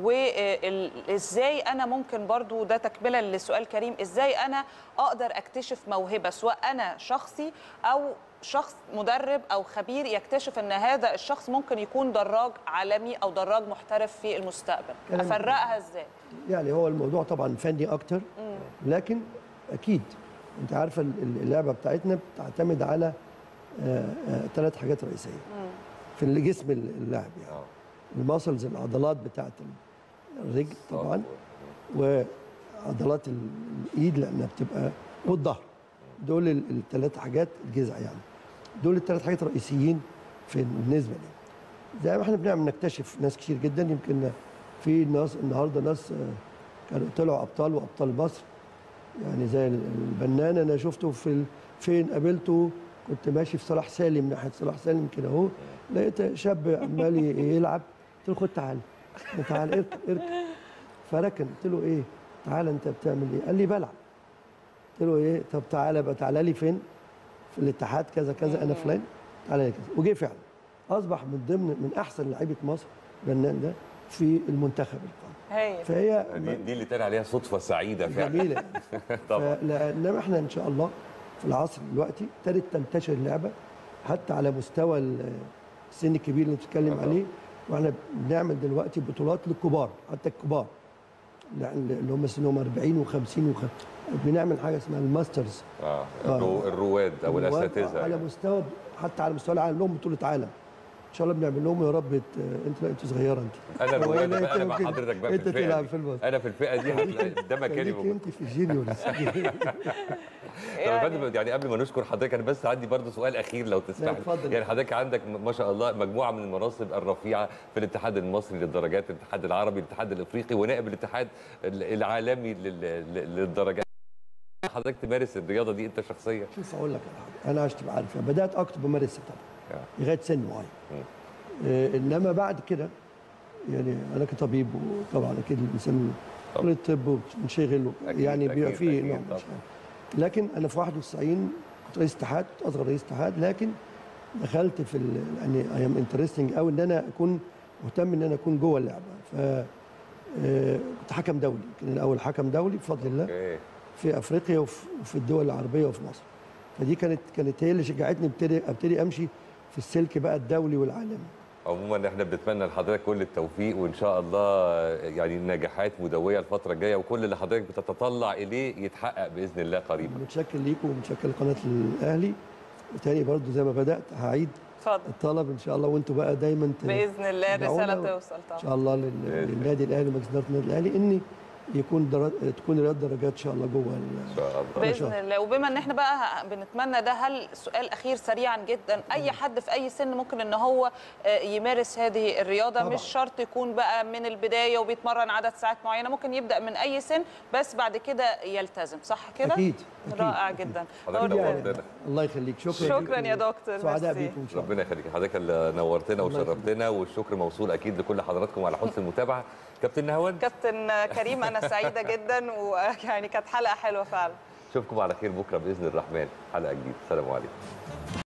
وازاي انا ممكن برضو ده تكمله لسؤال كريم ازاي انا اقدر اكتشف موهبه سواء انا شخصي او شخص مدرب او خبير يكتشف ان هذا الشخص ممكن يكون دراج عالمي او دراج محترف في المستقبل كلام- افرقها ازاي يعني هو الموضوع طبعا فني اكتر مم. لكن اكيد انت عارفه ال- ال- اللعبه بتاعتنا بتعتمد على ثلاث حاجات رئيسيه مم. في الجسم ال- اللاعب يعني الماسلز العضلات بتاعت الرجل طبعا وعضلات ال- الايد لانها بتبقى والظهر دول الثلاث حاجات الجذع يعني دول الثلاث حاجات الرئيسيين في بالنسبه لي زي ما احنا بنعمل نكتشف ناس كتير جدا يمكن في ناس النهارده ناس آه، كانوا طلعوا ابطال وابطال مصر يعني زي البنان انا شفته في ال- فين قابلته كنت ماشي في صلاح سالم ناحيه صلاح سالم كده اهو لقيت شاب عمال ي- يلعب قلت له خد تعالى تعالى اركب اركب فركن قلت له ايه تعالى انت بتعمل ايه قال لي بلعب قلت له ايه طب تعالى بقى تعالى لي فين في الاتحاد كذا كذا انا فلان تعالى لي كذا وجه فعلا اصبح من ضمن من احسن لعيبه مصر بنان ده في المنتخب القادم هايل فهي دي, دي اللي اتقال عليها صدفه سعيده فعلا جميله طبعا انما احنا ان شاء الله في العصر دلوقتي ابتدت تنتشر اللعبه حتى على مستوى ال- السن الكبير اللي بتتكلم عليه واحنا بنعمل دلوقتي بطولات للكبار حتى الكبار يعني اللي هم سنهم 40 و50 وخ... بنعمل حاجه اسمها الماسترز اه الرو- الرواد او الاساتذه على مستوى حتى على مستوى العالم لهم بطوله عالم ان شاء الله بنعمل لهم يا رب ت- انت لا انت صغيره انت انا هو الرواد لا، بقى انا أنت مع ممكن- حضرتك بقى في انت الفئه تلعب دي. في الماستر انا في الفئه دي هتلاقي ده مكاني خليك موجود انت في الجينيورز طب يا فندم يعني قبل ما نشكر حضرتك انا بس عندي برضه سؤال اخير لو تسمح لي. اتفضل. يعني حضرتك عندك م- ما شاء الله مجموعه من المناصب الرفيعه في الاتحاد المصري للدرجات الاتحاد العربي الاتحاد الافريقي ونائب الاتحاد ال- العالمي لل- لل- للدرجات حضرتك تمارس الرياضه دي انت شخصيا شوف اقول لك على حاجه انا عشان تبقى عارف بدات اكتب بمارسها طبعا لغايه سن معين آه، انما بعد كده يعني انا كطبيب وطبعا اكيد الانسان كل الطب وبنشغل يعني بيبقى أكيد، فيه أكيد نوع من طبعاً. الشغل. لكن انا في 91 كنت رئيس اتحاد كنت اصغر رئيس اتحاد لكن دخلت في ال- يعني اي ام انترستنج قوي ان انا اكون مهتم ان انا اكون جوه اللعبه ف آه، كنت حكم دولي كان الاول حكم دولي بفضل الله في افريقيا وفي وفي الدول العربيه وفي مصر فدي كانت كانت هي اللي شجعتني ابتدي ابتدي امشي في السلك بقى الدولي والعالمي عموما احنا بنتمنى لحضرتك كل التوفيق وان شاء الله يعني نجاحات مدويه الفتره الجايه وكل اللي حضرتك بتتطلع اليه يتحقق باذن الله قريبا متشكر ليكم ومتشكر لقناه الاهلي وتاني برضو زي ما بدات هعيد اتفضل الطلب ان شاء الله وانتوا بقى دايما ت- باذن الله تدعونا الرساله توصل ان طبعا شاء الله لل- للنادي الاهلي ومجلس اداره النادي الاهلي ان يكون درا... تكون رياض درجات ان شاء الله جوه ان شاء باذن الله وبما ان احنا بقى بنتمنى ده هل سؤال اخير سريعا جدا اي حد في اي سن ممكن ان هو آه، يمارس هذه الرياضه طبعاً. مش شرط يكون بقى من البدايه وبيتمرن عدد ساعات معينه ممكن يبدا من اي سن بس بعد كده يلتزم صح كده اكيد أكيد. رائع جدا حضرتك نورتنا. نورتنا الله يخليك شكرا شكرا ليكم. يا دكتور سعداء ميرسي. بيكم ان شاء الله ربنا يخليك حضرتك اللي نورتنا الله يخليك. وشرفتنا والشكر موصول اكيد لكل حضراتكم على حسن المتابعه كابتن نهوان كابتن كريم انا سعيده جدا ويعني كانت حلقه حلوه فعلا اشوفكم على خير بكره باذن الرحمن حلقه جديده السلام عليكم